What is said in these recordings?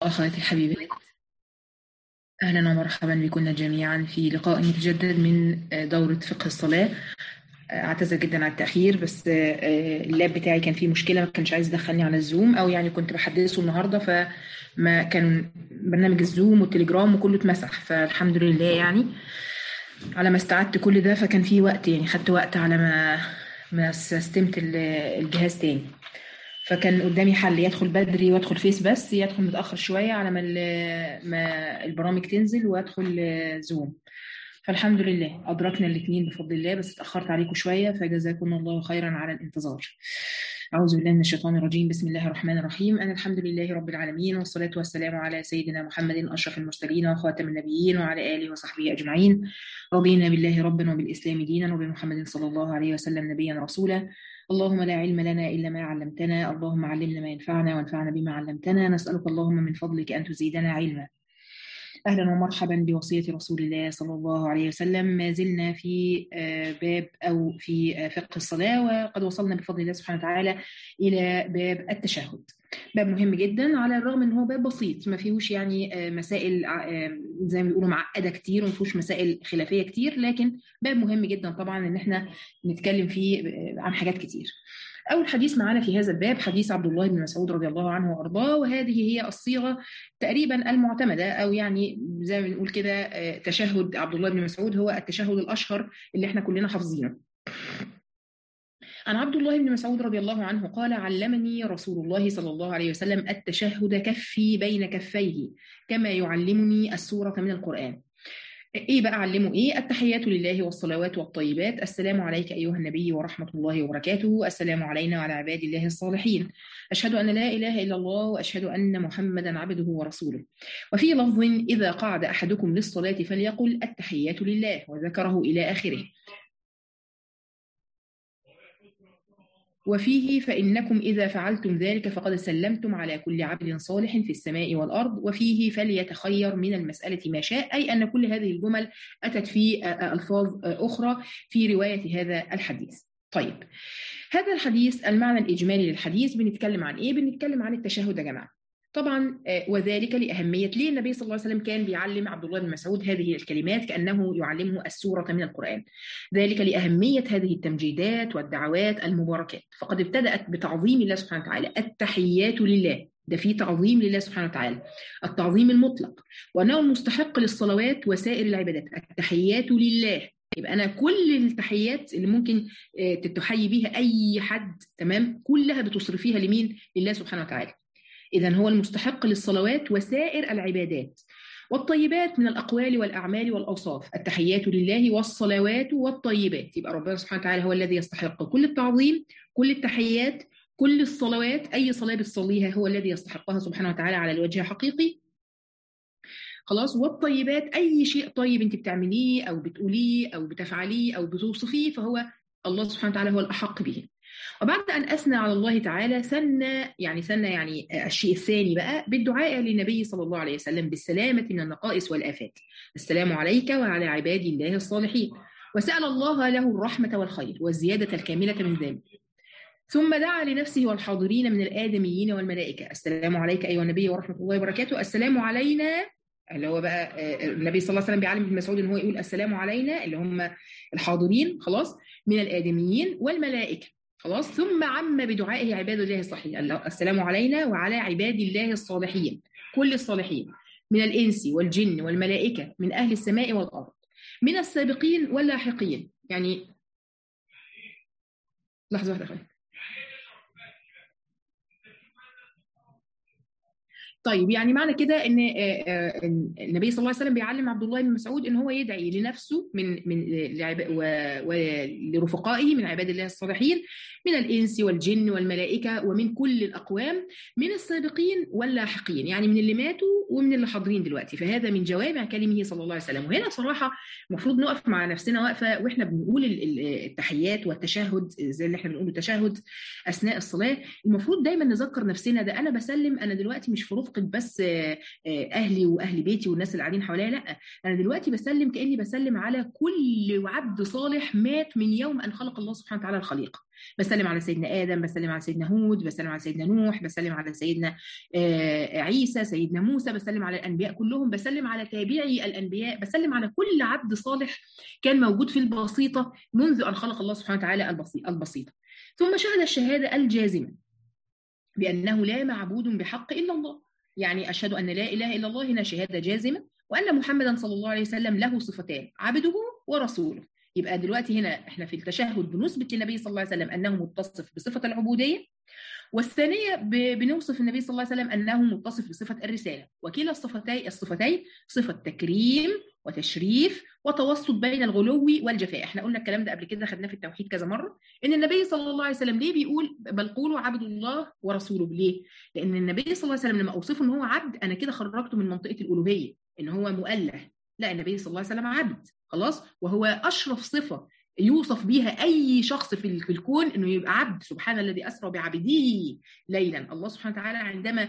أخواتي الحبيبات أهلا ومرحبا بكم جميعا في لقاء يتجدد من دورة فقه الصلاة أعتذر جدا على التأخير بس اللاب بتاعي كان فيه مشكلة ما كانش عايز يدخلني على الزوم أو يعني كنت بحدثه النهاردة فما كان برنامج الزوم والتليجرام وكله اتمسح فالحمد لله يعني على ما استعدت كل ده فكان في وقت يعني خدت وقت على ما ما سستمت الجهاز تاني فكان قدامي حل يدخل بدري وادخل فيس بس يدخل متاخر شويه على ما ما البرامج تنزل وادخل زوم فالحمد لله ادركنا الاثنين بفضل الله بس اتاخرت عليكم شويه فجزاكم الله خيرا على الانتظار أعوذ بالله من الشيطان الرجيم بسم الله الرحمن الرحيم أنا الحمد لله رب العالمين والصلاة والسلام على سيدنا محمد أشرف المرسلين وخاتم النبيين وعلى آله وصحبه أجمعين رضينا بالله ربا وبالإسلام دينا وبمحمد صلى الله عليه وسلم نبيا رسولا اللهم لا علم لنا إلا ما علمتنا اللهم علمنا ما ينفعنا وانفعنا بما علمتنا نسألك اللهم من فضلك أن تزيدنا علما أهلا ومرحبا بوصية رسول الله صلى الله عليه وسلم ما زلنا في باب أو في فقه الصلاة وقد وصلنا بفضل الله سبحانه وتعالى إلى باب التشهد باب مهم جدا على الرغم ان هو باب بسيط ما فيهوش يعني مسائل زي ما بيقولوا معقده كتير وما فيهوش مسائل خلافيه كتير لكن باب مهم جدا طبعا ان احنا نتكلم فيه عن حاجات كتير أول حديث معنا في هذا الباب حديث عبد الله بن مسعود رضي الله عنه وأرضاه وهذه هي الصيغة تقريبا المعتمدة أو يعني زي ما بنقول كده تشهد عبد الله بن مسعود هو التشهد الأشهر اللي احنا كلنا حافظينه عن عبد الله بن مسعود رضي الله عنه قال علمني رسول الله صلى الله عليه وسلم التشهد كفي بين كفيه كما يعلمني السورة من القرآن ايه بقى علمه ايه التحيات لله والصلوات والطيبات السلام عليك ايها النبي ورحمه الله وبركاته السلام علينا وعلى عباد الله الصالحين اشهد ان لا اله الا الله واشهد ان محمدا عبده ورسوله وفي لفظ اذا قعد احدكم للصلاه فليقل التحيات لله وذكره الى اخره وفيه فإنكم إذا فعلتم ذلك فقد سلمتم على كل عبد صالح في السماء والأرض وفيه فليتخير من المسألة ما شاء أي أن كل هذه الجمل أتت في ألفاظ أخرى في رواية هذا الحديث طيب هذا الحديث المعنى الإجمالي للحديث بنتكلم عن إيه؟ بنتكلم عن التشهد يا جماعة طبعا وذلك لأهمية ليه النبي صلى الله عليه وسلم كان بيعلم عبد الله بن مسعود هذه الكلمات كأنه يعلمه السورة من القرآن ذلك لأهمية هذه التمجيدات والدعوات المباركات فقد ابتدأت بتعظيم الله سبحانه وتعالى التحيات لله ده في تعظيم لله سبحانه وتعالى التعظيم المطلق وأنه المستحق للصلوات وسائر العبادات التحيات لله يبقى انا كل التحيات اللي ممكن تتحيي بيها اي حد تمام كلها بتصرفيها لمين لله سبحانه وتعالى إذا هو المستحق للصلوات وسائر العبادات والطيبات من الأقوال والأعمال والأوصاف التحيات لله والصلوات والطيبات يبقى ربنا سبحانه وتعالى هو الذي يستحق كل التعظيم كل التحيات كل الصلوات أي صلاة بتصليها هو الذي يستحقها سبحانه وتعالى على الوجه الحقيقي خلاص والطيبات أي شيء طيب أنت بتعمليه أو بتقوليه أو بتفعليه أو بتوصفيه فهو الله سبحانه وتعالى هو الأحق به وبعد أن أثنى على الله تعالى سنى يعني سنى يعني الشيء الثاني بقى بالدعاء للنبي صلى الله عليه وسلم بالسلامة من النقائص والآفات السلام عليك وعلى عباد الله الصالحين وسأل الله له الرحمة والخير والزيادة الكاملة من ذلك ثم دعا لنفسه والحاضرين من الآدميين والملائكة السلام عليك أيها النبي ورحمة الله وبركاته السلام علينا اللي هو بقى النبي صلى الله عليه وسلم بيعلم ابن مسعود ان هو يقول السلام علينا اللي هم الحاضرين خلاص من الآدميين والملائكة خلاص ثم عم بدعائه عباد الله الصالحين السلام علينا وعلى عباد الله الصالحين كل الصالحين من الإنس والجن والملائكة من أهل السماء والأرض من السابقين واللاحقين يعني لحظة واحدة خلي. طيب يعني معنى كده ان النبي صلى الله عليه وسلم بيعلم عبد الله بن مسعود ان هو يدعي لنفسه من من ولرفقائه من عباد الله الصالحين من الانس والجن والملائكه ومن كل الاقوام من السابقين واللاحقين يعني من اللي ماتوا ومن اللي حاضرين دلوقتي فهذا من جوامع كلمه صلى الله عليه وسلم وهنا صراحه المفروض نقف مع نفسنا وقفه واحنا بنقول التحيات والتشهد زي اللي احنا بنقول التشهد اثناء الصلاه المفروض دايما نذكر نفسنا ده انا بسلم انا دلوقتي مش في رفقه بس اهلي واهل بيتي والناس اللي قاعدين حواليا لا انا دلوقتي بسلم كاني بسلم على كل عبد صالح مات من يوم ان خلق الله سبحانه وتعالى الخليقه بسلم على سيدنا ادم بسلم على سيدنا هود بسلم على سيدنا نوح بسلم على سيدنا عيسى سيدنا موسى بسلم على الانبياء كلهم بسلم على تابعي الانبياء بسلم على كل عبد صالح كان موجود في البسيطه منذ ان خلق الله سبحانه وتعالى البسيطه ثم شهد الشهاده الجازمه بانه لا معبود بحق الا الله يعني اشهد ان لا اله الا الله هنا شهاده جازمه وان محمدا صلى الله عليه وسلم له صفتان عبده ورسوله يبقى دلوقتي هنا احنا في التشهد بنثبت للنبي صلى الله عليه وسلم انه متصف بصفه العبوديه والثانيه بنوصف النبي صلى الله عليه وسلم انه متصف بصفه الرساله وكلا الصفتين الصفتين صفه تكريم وتشريف وتوسط بين الغلو والجفاء احنا قلنا الكلام ده قبل كده خدناه في التوحيد كذا مره ان النبي صلى الله عليه وسلم ليه بيقول بل قولوا عبد الله ورسوله ليه لان النبي صلى الله عليه وسلم لما اوصفه ان هو عبد انا كده خرجته من منطقه الالوهيه ان هو مؤله لا النبي صلى الله عليه وسلم عبد خلاص وهو اشرف صفه يوصف بها اي شخص في الكون انه يبقى عبد سبحان الذي اسرى بعبده ليلا الله سبحانه وتعالى عندما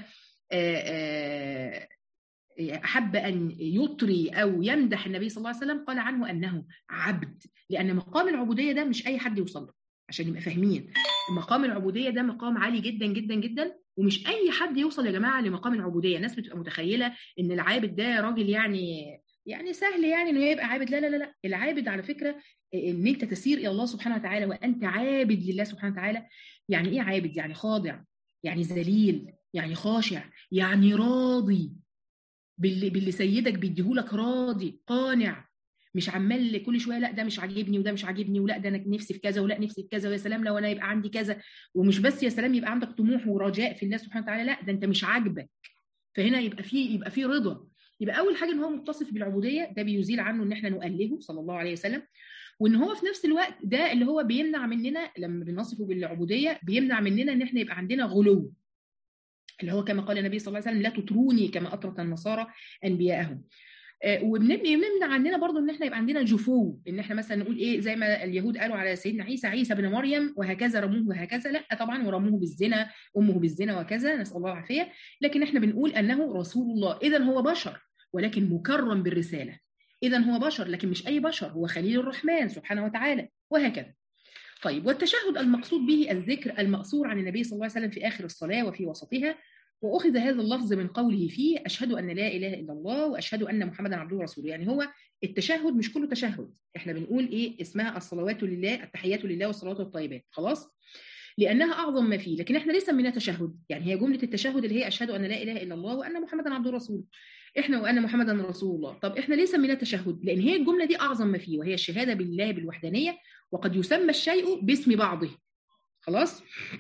احب ان يطري او يمدح النبي صلى الله عليه وسلم قال عنه انه عبد لان مقام العبوديه ده مش اي حد يوصل له عشان نبقى فاهمين مقام العبوديه ده مقام عالي جدا جدا جدا ومش اي حد يوصل يا جماعه لمقام العبوديه الناس بتبقى متخيله ان العابد ده راجل يعني يعني سهل يعني انه يبقى عابد لا لا لا لا العابد على فكره ان انت تسير الى الله سبحانه وتعالى وانت عابد لله سبحانه وتعالى يعني ايه عابد يعني خاضع يعني ذليل يعني خاشع يعني راضي باللي, باللي سيدك بيديهولك راضي قانع مش عمال كل شويه لا ده مش عاجبني وده مش عاجبني ولا ده انا نفسي في كذا ولا نفسي في كذا ويا سلام لو انا يبقى عندي كذا ومش بس يا سلام يبقى عندك طموح ورجاء في الله سبحانه وتعالى لا ده انت مش عاجبك فهنا يبقى في يبقى في رضا يبقى اول حاجه ان هو متصف بالعبوديه ده بيزيل عنه ان احنا نؤلهه صلى الله عليه وسلم وان هو في نفس الوقت ده اللي هو بيمنع مننا لما بنصفه بالعبوديه بيمنع مننا ان احنا يبقى عندنا غلو اللي هو كما قال النبي صلى الله عليه وسلم لا تطروني كما اطرت النصارى انبياءهم وبنمنع عننا برضو ان احنا يبقى عندنا جفو ان احنا مثلا نقول ايه زي ما اليهود قالوا على سيدنا عيسى عيسى بن مريم وهكذا رموه وهكذا لا طبعا ورموه بالزنا امه بالزنا وكذا نسال الله العافيه لكن احنا بنقول انه رسول الله اذا هو بشر ولكن مكرم بالرساله اذا هو بشر لكن مش اي بشر هو خليل الرحمن سبحانه وتعالى وهكذا طيب والتشهد المقصود به الذكر المأثور عن النبي صلى الله عليه وسلم في آخر الصلاة وفي وسطها وأخذ هذا اللفظ من قوله فيه أشهد أن لا إله إلا الله وأشهد أن محمدا عبده ورسوله يعني هو التشهد مش كله تشهد إحنا بنقول إيه اسمها الصلوات لله التحيات لله والصلوات الطيبات خلاص لأنها أعظم ما فيه لكن إحنا لسه منها تشهد يعني هي جملة التشهد اللي هي أشهد أن لا إله إلا الله وأن محمدا عبده ورسوله احنا وان محمدا رسول الله طب احنا ليه سميناه تشهد لان هي الجمله دي اعظم ما فيه وهي الشهاده بالله بالوحدانيه وقد يسمى الشيء باسم بعضه خلاص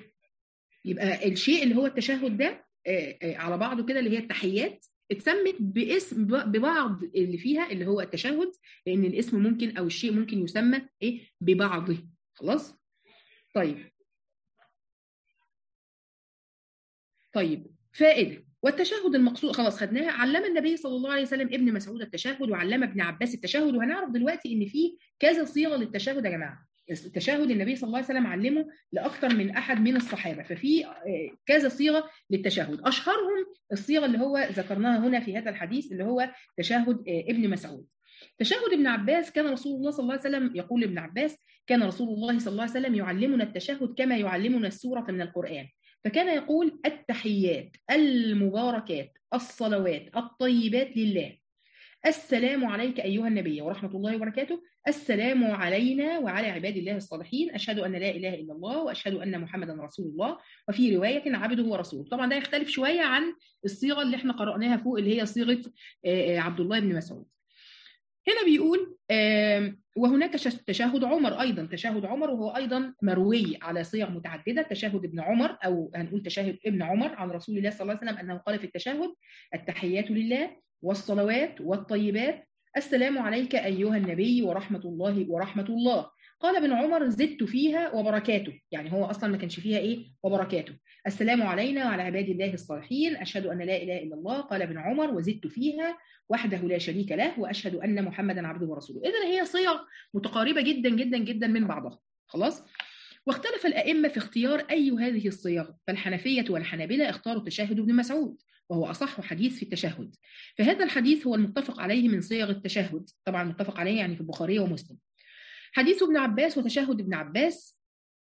يبقى الشيء اللي هو التشهد ده على بعضه كده اللي هي التحيات اتسمت باسم ببعض اللي فيها اللي هو التشهد لان الاسم ممكن او الشيء ممكن يسمى ايه ببعضه خلاص طيب طيب فائده والتشهد المقصود خلاص خدناها علم النبي صلى الله عليه وسلم ابن مسعود التشهد وعلم ابن عباس التشهد وهنعرف دلوقتي ان في كذا صيغه للتشهد يا جماعه التشهد النبي صلى الله عليه وسلم علمه لاكثر من احد من الصحابه ففي كذا صيغه للتشهد اشهرهم الصيغه اللي هو ذكرناها هنا في هذا الحديث اللي هو تشهد ابن مسعود تشهد ابن عباس كان رسول الله صلى الله عليه وسلم يقول ابن عباس كان رسول الله صلى الله عليه وسلم يعلمنا التشهد كما يعلمنا السوره من القران فكان يقول التحيات المباركات الصلوات الطيبات لله السلام عليك أيها النبي ورحمة الله وبركاته السلام علينا وعلى عباد الله الصالحين أشهد أن لا إله إلا الله وأشهد أن محمدا رسول الله وفي رواية عبده ورسوله طبعا ده يختلف شوية عن الصيغة اللي احنا قرأناها فوق اللي هي صيغة عبد الله بن مسعود هنا بيقول وهناك تشهد عمر ايضا تشهد عمر وهو ايضا مروي على صيغ متعدده تشهد ابن عمر او هنقول تشهد ابن عمر عن رسول الله صلى الله عليه وسلم انه قال في التشهد التحيات لله والصلوات والطيبات السلام عليك ايها النبي ورحمه الله ورحمه الله قال ابن عمر زدت فيها وبركاته يعني هو اصلا ما كانش فيها ايه وبركاته السلام علينا وعلى عباد الله الصالحين اشهد ان لا اله الا الله قال ابن عمر وزدت فيها وحده لا شريك له واشهد ان محمدا عبده ورسوله اذا هي صيغ متقاربه جدا جدا جدا من بعضها خلاص واختلف الائمه في اختيار اي هذه الصيغ فالحنفيه والحنابله اختاروا تشهد ابن مسعود وهو اصح حديث في التشهد فهذا الحديث هو المتفق عليه من صيغ التشهد طبعا متفق عليه يعني في البخاري ومسلم حديث ابن عباس وتشهد ابن عباس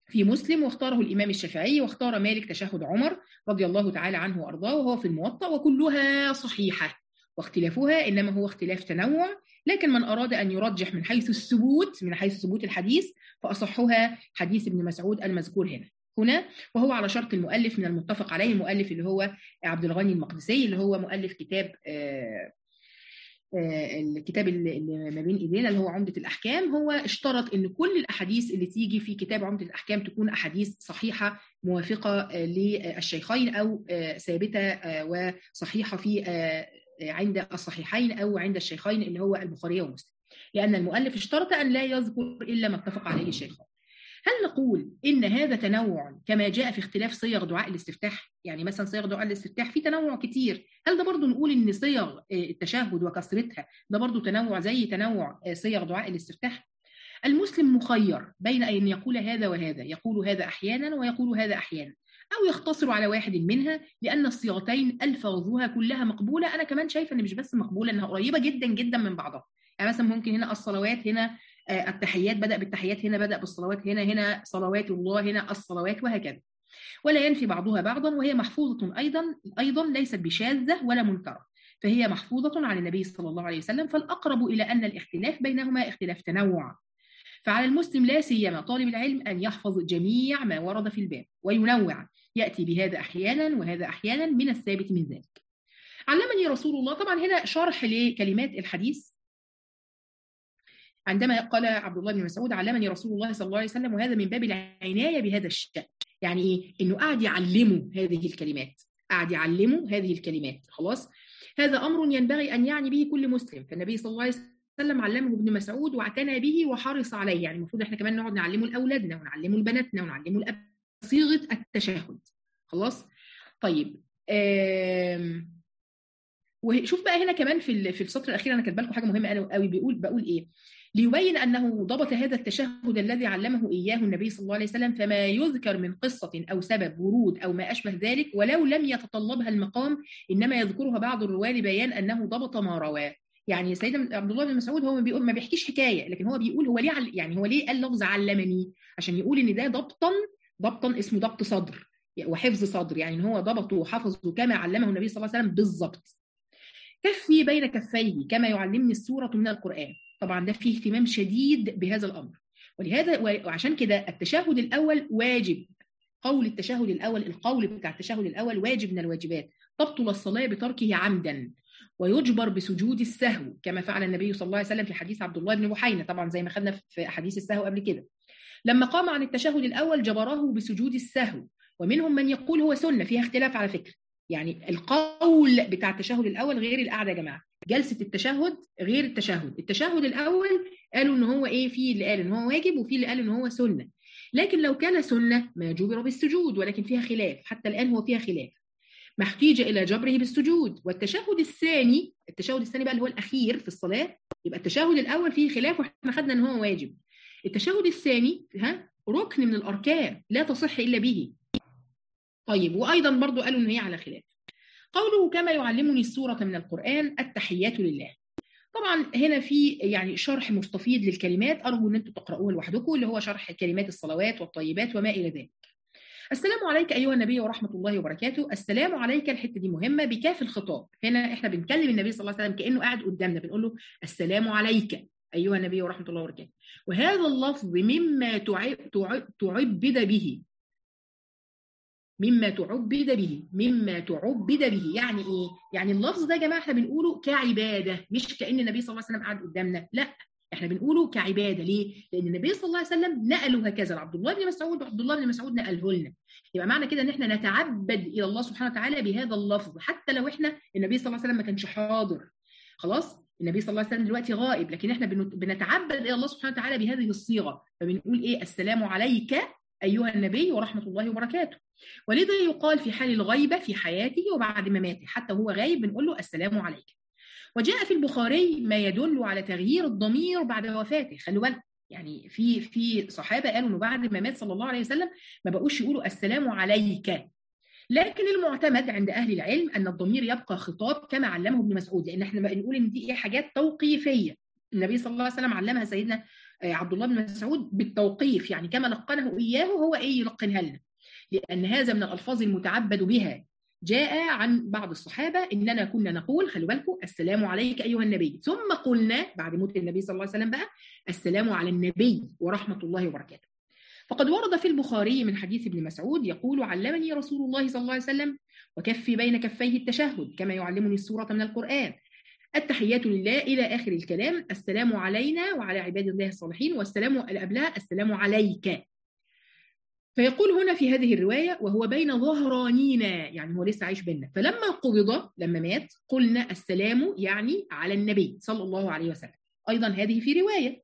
في مسلم واختاره الإمام الشافعي واختار مالك تشهد عمر رضي الله تعالى عنه وأرضاه وهو في الموطأ وكلها صحيحة واختلافها إنما هو اختلاف تنوع لكن من أراد أن يرجح من حيث الثبوت من حيث ثبوت الحديث فأصحها حديث ابن مسعود المذكور هنا هنا وهو على شرط المؤلف من المتفق عليه المؤلف اللي هو عبد الغني المقدسي اللي هو مؤلف كتاب آه الكتاب اللي ما بين ايدينا اللي هو عمده الاحكام هو اشترط ان كل الاحاديث اللي تيجي في كتاب عمده الاحكام تكون احاديث صحيحه موافقه للشيخين او ثابته وصحيحه في عند الصحيحين او عند الشيخين اللي هو البخاري ومسلم لان المؤلف اشترط ان لا يذكر الا ما اتفق عليه الشيخان هل نقول ان هذا تنوع كما جاء في اختلاف صيغ دعاء الاستفتاح يعني مثلا صيغ دعاء الاستفتاح في تنوع كتير هل ده برضو نقول ان صيغ التشهد وكثرتها ده برضو تنوع زي تنوع صيغ دعاء الاستفتاح المسلم مخير بين ان يقول هذا وهذا يقول هذا احيانا ويقول هذا احيانا او يختصر على واحد منها لان الصيغتين الفاظها كلها مقبوله انا كمان شايفه ان مش بس مقبوله انها قريبه جدا جدا من بعضها يعني مثلا ممكن هنا الصلوات هنا التحيات بدأ بالتحيات هنا بدأ بالصلوات هنا هنا صلوات الله هنا الصلوات وهكذا ولا ينفي بعضها بعضا وهي محفوظة أيضا أيضا ليست بشاذة ولا منكرة فهي محفوظة عن النبي صلى الله عليه وسلم فالأقرب إلى أن الاختلاف بينهما اختلاف تنوع فعلى المسلم لا سيما طالب العلم أن يحفظ جميع ما ورد في الباب وينوع يأتي بهذا أحيانا وهذا أحيانا من الثابت من ذلك علمني رسول الله طبعا هنا شرح لكلمات الحديث عندما قال عبد الله بن مسعود علمني رسول الله صلى الله عليه وسلم وهذا من باب العناية بهذا الشأن يعني إيه؟ إنه قاعد يعلمه هذه الكلمات قاعد يعلمه هذه الكلمات خلاص هذا أمر ينبغي أن يعني به كل مسلم فالنبي صلى الله عليه وسلم علمه ابن مسعود واعتنى به وحرص عليه يعني المفروض احنا كمان نقعد نعلمه لأولادنا ونعلمه لبناتنا ونعلمه لأب صيغة التشهد خلاص طيب آم وشوف بقى هنا كمان في في السطر الاخير انا كاتبه لكم حاجه مهمه قوي بيقول بقول ايه ليبين أنه ضبط هذا التشهد الذي علمه إياه النبي صلى الله عليه وسلم فما يذكر من قصة أو سبب ورود أو ما أشبه ذلك ولو لم يتطلبها المقام إنما يذكرها بعض الرواة لبيان أنه ضبط ما رواه يعني سيدنا عبد الله بن مسعود هو بيقول ما بيحكيش حكايه لكن هو بيقول هو ليه يعني هو ليه قال لفظ علمني عشان يقول ان ده ضبطا ضبطا اسمه ضبط صدر وحفظ صدر يعني ان هو ضبطه وحفظه كما علمه النبي صلى الله عليه وسلم بالضبط كفي بين كفيه كما يعلمني السوره من القران طبعا ده فيه اهتمام شديد بهذا الامر ولهذا وعشان كده التشهد الاول واجب قول التشهد الاول القول بتاع التشهد الاول واجب من الواجبات تبطل الصلاه بتركه عمدا ويجبر بسجود السهو كما فعل النبي صلى الله عليه وسلم في حديث عبد الله بن بحينه طبعا زي ما خدنا في حديث السهو قبل كده لما قام عن التشهد الاول جبره بسجود السهو ومنهم من يقول هو سنه فيها اختلاف على فكره يعني القول بتاع التشهد الاول غير القعده يا جماعه جلسه التشهد غير التشهد التشهد الاول قالوا ان هو ايه في اللي قال ان هو واجب وفي اللي قال ان هو سنه لكن لو كان سنه ما جبر بالسجود ولكن فيها خلاف حتى الان هو فيها خلاف ما احتيج الى جبره بالسجود والتشهد الثاني التشهد الثاني بقى اللي هو الاخير في الصلاه يبقى التشهد الاول فيه خلاف واحنا خدنا ان هو واجب التشهد الثاني ها ركن من الاركان لا تصح الا به طيب وايضا برضو قالوا ان هي على خلاف قوله كما يعلمني السوره من القران التحيات لله طبعا هنا في يعني شرح مستفيض للكلمات ارجو ان انتم تقرأوه لوحدكم اللي هو شرح كلمات الصلوات والطيبات وما الى ذلك السلام عليك ايها النبي ورحمه الله وبركاته السلام عليك الحته دي مهمه بكاف الخطاب هنا احنا بنكلم النبي صلى الله عليه وسلم كانه قاعد قدامنا بنقول له السلام عليك ايها النبي ورحمه الله وبركاته وهذا اللفظ مما تعبد به مما تعبد به مما تعبد به يعني ايه يعني اللفظ ده يا جماعه احنا بنقوله كعباده مش كان النبي صلى الله عليه وسلم قاعد قدامنا لا احنا بنقوله كعباده ليه لان النبي صلى الله عليه وسلم نقله هكذا لعبد الله بن مسعود وعبد الله بن مسعود نقله لنا يبقى معنى كده ان احنا نتعبد الى الله سبحانه وتعالى بهذا اللفظ حتى لو احنا النبي صلى الله عليه وسلم ما كانش حاضر خلاص النبي صلى الله عليه وسلم دلوقتي غائب لكن احنا بنتعبد الى الله سبحانه وتعالى بهذه الصيغه فبنقول ايه السلام عليك ايها النبي ورحمه الله وبركاته ولذا يقال في حال الغيبه في حياته وبعد مماته حتى وهو غايب بنقول له السلام عليك وجاء في البخاري ما يدل على تغيير الضمير بعد وفاته خلوا بالك يعني في في صحابه قالوا انه بعد ما مات صلى الله عليه وسلم ما بقوش يقولوا السلام عليك لكن المعتمد عند اهل العلم ان الضمير يبقى خطاب كما علمه ابن مسعود لان احنا بنقول ان دي ايه حاجات توقيفيه النبي صلى الله عليه وسلم علمها سيدنا عبد الله بن مسعود بالتوقيف يعني كما لقنه اياه هو ايه يلقنها لنا لان هذا من الالفاظ المتعبد بها جاء عن بعض الصحابة إننا كنا نقول خلوا بالكم السلام عليك أيها النبي ثم قلنا بعد موت النبي صلى الله عليه وسلم بقى السلام على النبي ورحمة الله وبركاته فقد ورد في البخاري من حديث ابن مسعود يقول علمني رسول الله صلى الله عليه وسلم وكفي بين كفيه التشهد كما يعلمني السورة من القرآن التحيات لله إلى آخر الكلام السلام علينا وعلى عباد الله الصالحين والسلام قبلها السلام عليك فيقول هنا في هذه الرواية وهو بين ظهرانينا يعني هو لسه عايش بيننا فلما قبض لما مات قلنا السلام يعني على النبي صلى الله عليه وسلم أيضا هذه في رواية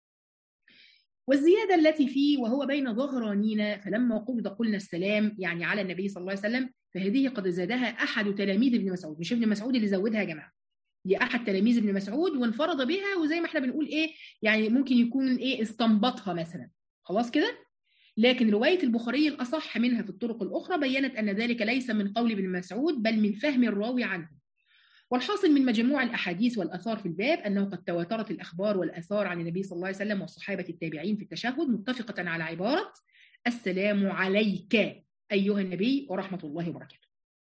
والزيادة التي فيه وهو بين ظهرانينا فلما قبض قلنا السلام يعني على النبي صلى الله عليه وسلم فهذه قد زادها أحد تلاميذ ابن مسعود مش ابن مسعود اللي زودها يا جماعة دي أحد تلاميذ ابن مسعود وانفرد بها وزي ما احنا بنقول إيه يعني ممكن يكون إيه استنبطها مثلا خلاص كده لكن رواية البخاري الأصح منها في الطرق الأخرى بينت أن ذلك ليس من قول ابن مسعود بل من فهم الراوي عنه والحاصل من مجموع الأحاديث والأثار في الباب أنه قد تواترت الأخبار والأثار عن النبي صلى الله عليه وسلم والصحابة التابعين في التشهد متفقة على عبارة السلام عليك أيها النبي ورحمة الله وبركاته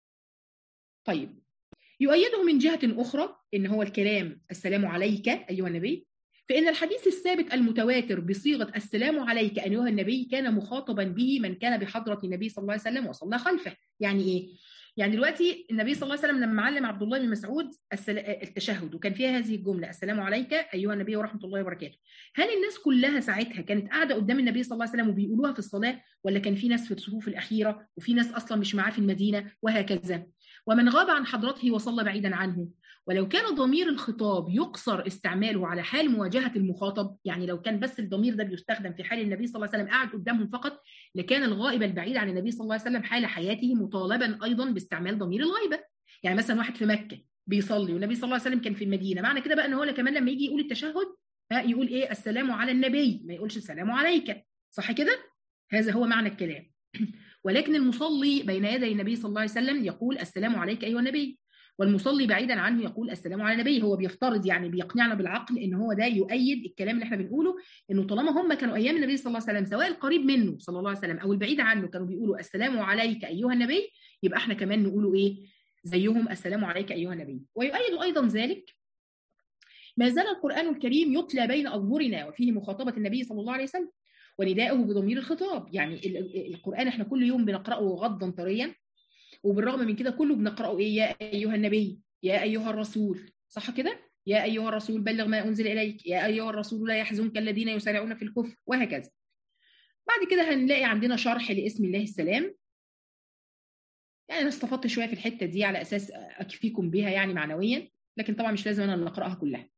طيب يؤيده من جهة أخرى إن هو الكلام السلام عليك أيها النبي فإن الحديث الثابت المتواتر بصيغة السلام عليك أيها النبي كان مخاطبا به من كان بحضرة النبي صلى الله عليه وسلم وصلى خلفه يعني إيه؟ يعني دلوقتي النبي صلى الله عليه وسلم لما علم عبد الله بن مسعود التشهد وكان فيها هذه الجملة السلام عليك أيها النبي ورحمة الله وبركاته هل الناس كلها ساعتها كانت قاعدة قدام النبي صلى الله عليه وسلم وبيقولوها في الصلاة ولا كان في ناس في الصفوف الأخيرة وفي ناس أصلا مش معاه في المدينة وهكذا ومن غاب عن حضرته وصلى بعيدا عنه ولو كان ضمير الخطاب يقصر استعماله على حال مواجهة المخاطب يعني لو كان بس الضمير ده بيستخدم في حال النبي صلى الله عليه وسلم قاعد قدامهم فقط لكان الغائب البعيد عن النبي صلى الله عليه وسلم حال حياته مطالبا أيضا باستعمال ضمير الغيبة يعني مثلا واحد في مكة بيصلي والنبي صلى الله عليه وسلم كان في المدينة معنى كده بقى ان هو كمان لما يجي يقول التشهد يقول ايه السلام على النبي ما يقولش السلام عليك صح كده هذا هو معنى الكلام ولكن المصلي بين يدي النبي صلى الله عليه وسلم يقول السلام عليك أيها النبي والمصلي بعيدا عنه يقول السلام على النبي هو بيفترض يعني بيقنعنا بالعقل ان هو ده يؤيد الكلام اللي احنا بنقوله انه طالما هم كانوا ايام النبي صلى الله عليه وسلم سواء القريب منه صلى الله عليه وسلم او البعيد عنه كانوا بيقولوا السلام عليك ايها النبي يبقى احنا كمان نقوله ايه زيهم السلام عليك ايها النبي ويؤيد ايضا ذلك ما زال القران الكريم يتلى بين اظهرنا وفيه مخاطبه النبي صلى الله عليه وسلم ونداءه بضمير الخطاب يعني القرآن احنا كل يوم بنقرأه غضا طريا وبالرغم من كده كله بنقرأه ايه يا أيها النبي يا أيها الرسول صح كده يا أيها الرسول بلغ ما أنزل إليك يا أيها الرسول لا يحزنك الذين يسارعون في الكفر وهكذا بعد كده هنلاقي عندنا شرح لاسم الله السلام يعني انا استفدت شويه في الحته دي على اساس اكفيكم بها يعني معنويا لكن طبعا مش لازم انا اللي اقراها كلها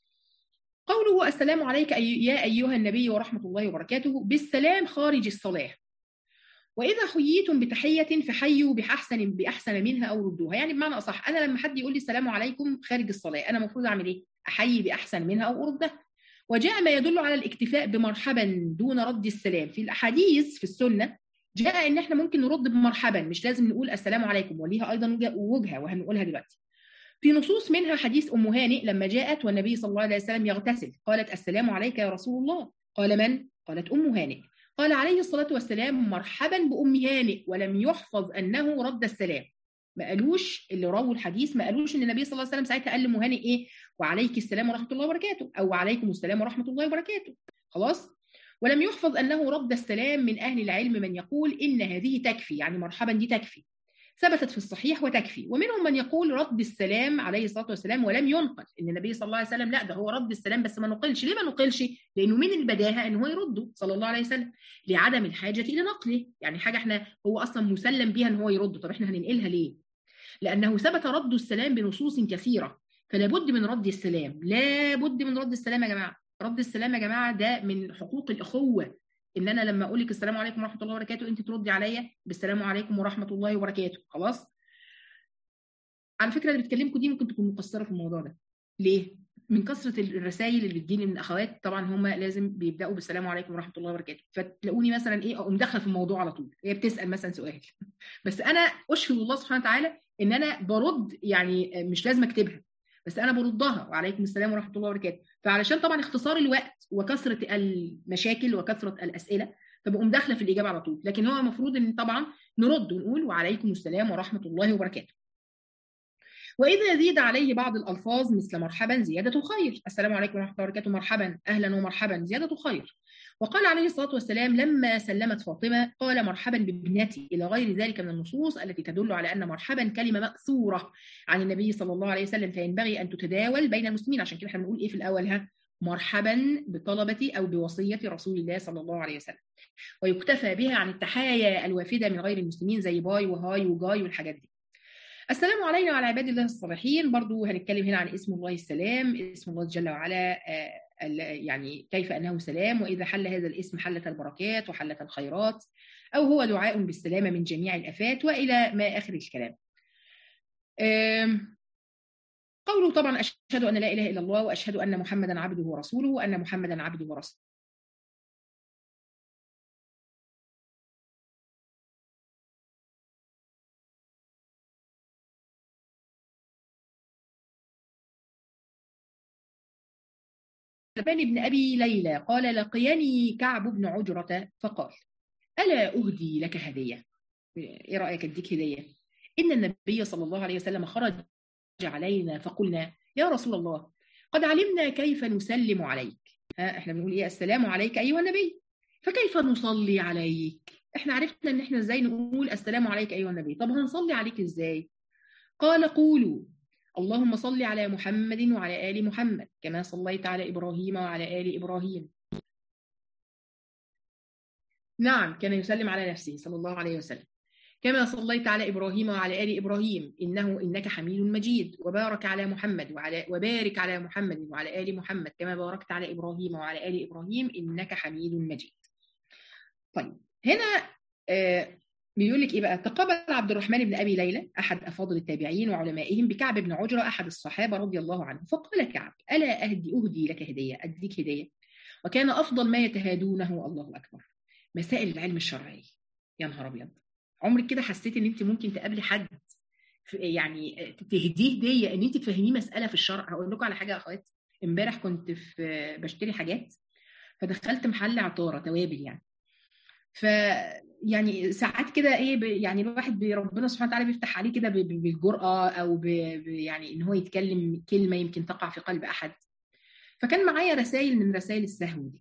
قوله السلام عليك أي يا أيها النبي ورحمة الله وبركاته بالسلام خارج الصلاة وإذا حييتم بتحية فحيوا بأحسن بأحسن منها أو ردوها يعني بمعنى أصح أنا لما حد يقول لي السلام عليكم خارج الصلاة أنا المفروض أعمل إيه؟ أحيي بأحسن منها أو أردها وجاء ما يدل على الاكتفاء بمرحبا دون رد السلام في الأحاديث في السنة جاء إن إحنا ممكن نرد بمرحبا مش لازم نقول السلام عليكم وليها أيضا وجهة وهنقولها دلوقتي في نصوص منها حديث أم هانئ لما جاءت والنبي صلى الله عليه وسلم يغتسل قالت السلام عليك يا رسول الله قال من؟ قالت أم هانئ قال عليه الصلاة والسلام مرحبا بأم هانئ ولم يحفظ أنه رد السلام ما قالوش اللي راوا الحديث ما قالوش ان النبي صلى الله عليه وسلم ساعتها قال لام هانئ ايه وعليك السلام ورحمه الله وبركاته او وعليكم السلام ورحمه الله وبركاته خلاص ولم يحفظ انه رد السلام من اهل العلم من يقول ان هذه تكفي يعني مرحبا دي تكفي ثبتت في الصحيح وتكفي ومنهم من يقول رد السلام عليه الصلاه والسلام ولم ينقل ان النبي صلى الله عليه وسلم لا ده هو رد السلام بس ما نقلش ليه ما نقلش لانه من البداهه ان هو يرده صلى الله عليه وسلم لعدم الحاجه الى نقله يعني حاجه احنا هو اصلا مسلم بها ان هو يرده طب احنا هننقلها ليه لانه ثبت رد السلام بنصوص كثيره فلا بد من رد السلام لا بد من رد السلام يا جماعه رد السلام يا جماعه ده من حقوق الاخوه ان انا لما اقول لك السلام عليكم ورحمه الله وبركاته انت تردي عليا بالسلام عليكم ورحمه الله وبركاته خلاص على فكره اللي بتكلمكم دي ممكن تكون مقصره في الموضوع ده ليه من كثره الرسائل اللي بتجيلي من اخوات طبعا هم لازم بيبداوا بالسلام عليكم ورحمه الله وبركاته فتلاقوني مثلا ايه اقوم داخله في الموضوع على طول هي بتسال مثلا سؤال بس انا اشهد الله سبحانه وتعالى ان انا برد يعني مش لازم اكتبها بس انا بردها وعليكم السلام ورحمه الله وبركاته فعلشان طبعا اختصار الوقت وكثره المشاكل وكثره الاسئله فبقوم داخله في الاجابه على طول لكن هو المفروض ان طبعا نرد ونقول وعليكم السلام ورحمه الله وبركاته وإذا زيد عليه بعض الألفاظ مثل مرحبا زيادة خير السلام عليكم ورحمة الله وبركاته مرحبا أهلا ومرحبا زيادة خير وقال عليه الصلاة والسلام لما سلمت فاطمة قال مرحبا بابنتي إلى غير ذلك من النصوص التي تدل على أن مرحبا كلمة مأثورة عن النبي صلى الله عليه وسلم فينبغي أن تتداول بين المسلمين عشان كده احنا بنقول إيه في الأول ها مرحبا بطلبة أو بوصية رسول الله صلى الله عليه وسلم ويكتفى بها عن التحايا الوافدة من غير المسلمين زي باي وهاي وجاي والحاجات دي السلام علينا وعلى عباد الله الصالحين برضو هنتكلم هنا عن اسم الله السلام اسم الله جل وعلا يعني كيف أنه سلام وإذا حل هذا الاسم حلت البركات وحلت الخيرات أو هو دعاء بالسلامة من جميع الأفات وإلى ما آخر الكلام قوله طبعا أشهد أن لا إله إلا الله وأشهد أن محمدا عبده ورسوله وأن محمدا عبده ورسوله ثبان بن أبي ليلى قال لقيني كعب بن عجرة فقال ألا أهدي لك هدية إيه رأيك أديك هدية إن النبي صلى الله عليه وسلم خرج علينا فقلنا يا رسول الله قد علمنا كيف نسلم عليك ها احنا بنقول ايه السلام عليك ايها النبي فكيف نصلي عليك احنا عرفنا ان احنا ازاي نقول السلام عليك ايها النبي طب هنصلي عليك ازاي قال قولوا اللهم صل على محمد وعلى آل محمد كما صليت على إبراهيم وعلى آل إبراهيم نعم كان يسلم على نفسه صلى الله عليه وسلم كما صليت على إبراهيم وعلى آل إبراهيم إنه إنك حميد مجيد وبارك على محمد وعلى وبارك على محمد وعلى آل محمد كما باركت على إبراهيم وعلى آل إبراهيم إنك حميد مجيد طيب هنا آه بيقول لك ايه بقى تقابل عبد الرحمن بن ابي ليلى احد افاضل التابعين وعلمائهم بكعب بن عجره احد الصحابه رضي الله عنه فقال كعب الا اهدي اهدي لك هديه اديك هديه وكان افضل ما يتهادونه الله اكبر مسائل العلم الشرعي يا نهار ابيض عمرك كده حسيت ان انت ممكن تقابلي حد يعني تهديه هديه ان انت تفهميه مساله في الشرع هقول لكم على حاجه يا اخوات امبارح كنت في بشتري حاجات فدخلت محل عطاره توابل يعني ف يعني ساعات كده ايه ب... يعني الواحد ربنا سبحانه وتعالى بيفتح عليه كده ب... بالجرأه او ب... ب... يعني ان هو يتكلم كلمه يمكن تقع في قلب احد فكان معايا رسائل من رسائل السهو دي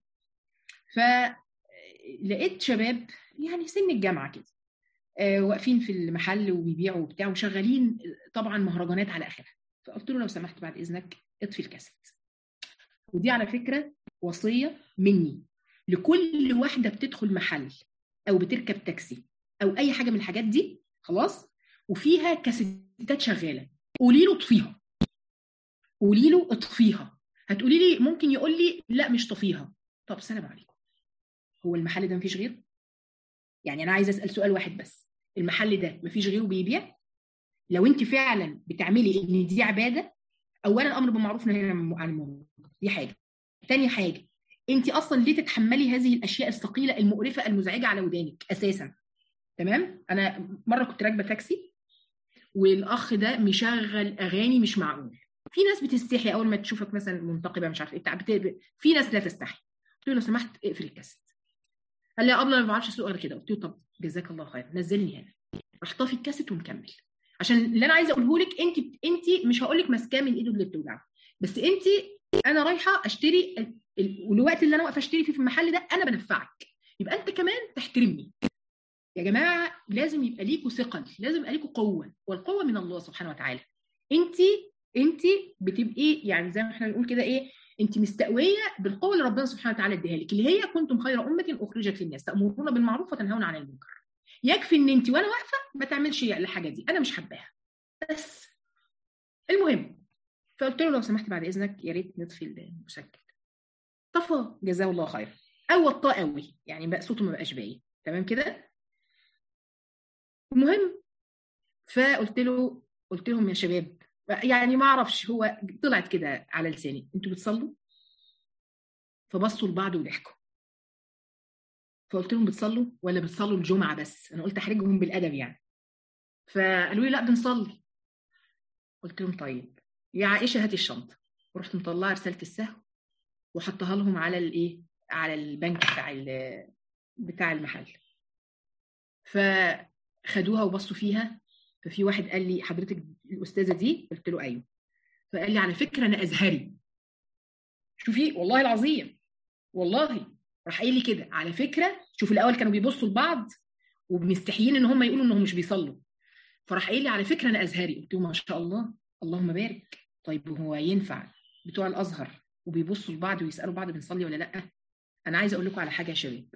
فلقيت شباب يعني سن الجامعه كده آه واقفين في المحل وبيبيعوا وبتاع وشغالين طبعا مهرجانات على اخرها فقلت له لو سمحت بعد اذنك اطفي الكاسيت ودي على فكره وصيه مني لكل واحده بتدخل محل او بتركب تاكسي او اي حاجه من الحاجات دي خلاص وفيها كاسيتات شغاله قولي له اطفيها قولي له اطفيها هتقولي لي ممكن يقول لي لا مش طفيها طب سلام عليكم هو المحل ده مفيش غيره يعني انا عايزه اسال سؤال واحد بس المحل ده مفيش غيره بيبيع لو انت فعلا بتعملي ان دي عباده اولا الامر بالمعروف نهي عن المنكر دي حاجه تاني حاجه انت اصلا ليه تتحملي هذه الاشياء الثقيله المقرفه المزعجه على ودانك اساسا تمام انا مره كنت راكبه تاكسي والاخ ده مشغل اغاني مش معقول في ناس بتستحي اول ما تشوفك مثلا منتقبه مش عارفه ايه في ناس لا تستحي قلت له لو سمحت اقفل الكاسيت قال لي يا ابله ما بعرفش اسوق غير كده قلت له طب جزاك الله خير نزلني هنا راح طافي الكاسيت ومكمل عشان اللي انا عايزه اقوله لك انت انت مش هقول لك ماسكاه من ايده اللي بتوجعه بس انت انا رايحه اشتري والوقت اللي انا واقفه اشتري فيه في المحل ده انا بنفعك يبقى انت كمان تحترمني يا جماعه لازم يبقى ليكوا ثقل لازم يبقى ليكوا قوه والقوه من الله سبحانه وتعالى انت انت بتبقي يعني زي ما احنا بنقول كده ايه انت مستقويه بالقوه اللي ربنا سبحانه وتعالى اديها لك اللي هي كنتم خير امه اخرجت للناس تامرون بالمعروف وتنهون عن المنكر يكفي ان انت وانا واقفه ما تعملش الحاجه دي انا مش حباها بس المهم فقلت له لو سمحت بعد اذنك يا ريت نطفي المسجل طفى جزاه الله خير او وطاه قوي يعني بقى صوته ما بقاش باين تمام كده المهم فقلت له قلت لهم يا شباب يعني ما اعرفش هو طلعت كده على لساني انتوا بتصلوا فبصوا لبعض وضحكوا فقلت لهم بتصلوا ولا بتصلوا الجمعه بس انا قلت احرجهم بالادب يعني فقالوا لي لا بنصلي قلت لهم طيب يا عائشه هاتي الشنطه ورحت مطلعه رساله السهو وحطها لهم على الايه على البنك بتاع ال- بتاع المحل فخدوها وبصوا فيها ففي واحد قال لي حضرتك الاستاذه دي قلت له ايوه فقال لي على فكره انا ازهري شوفي والله العظيم والله راح قايل لي كده على فكره شوف الاول كانوا بيبصوا لبعض ومستحيين ان هم يقولوا انهم مش بيصلوا فراح قايل لي على فكره انا ازهري قلت له ما شاء الله اللهم بارك طيب وهو ينفع بتوع الازهر وبيبصوا لبعض ويسالوا بعض بنصلي ولا لا انا عايزه اقول لكم على حاجه يا شباب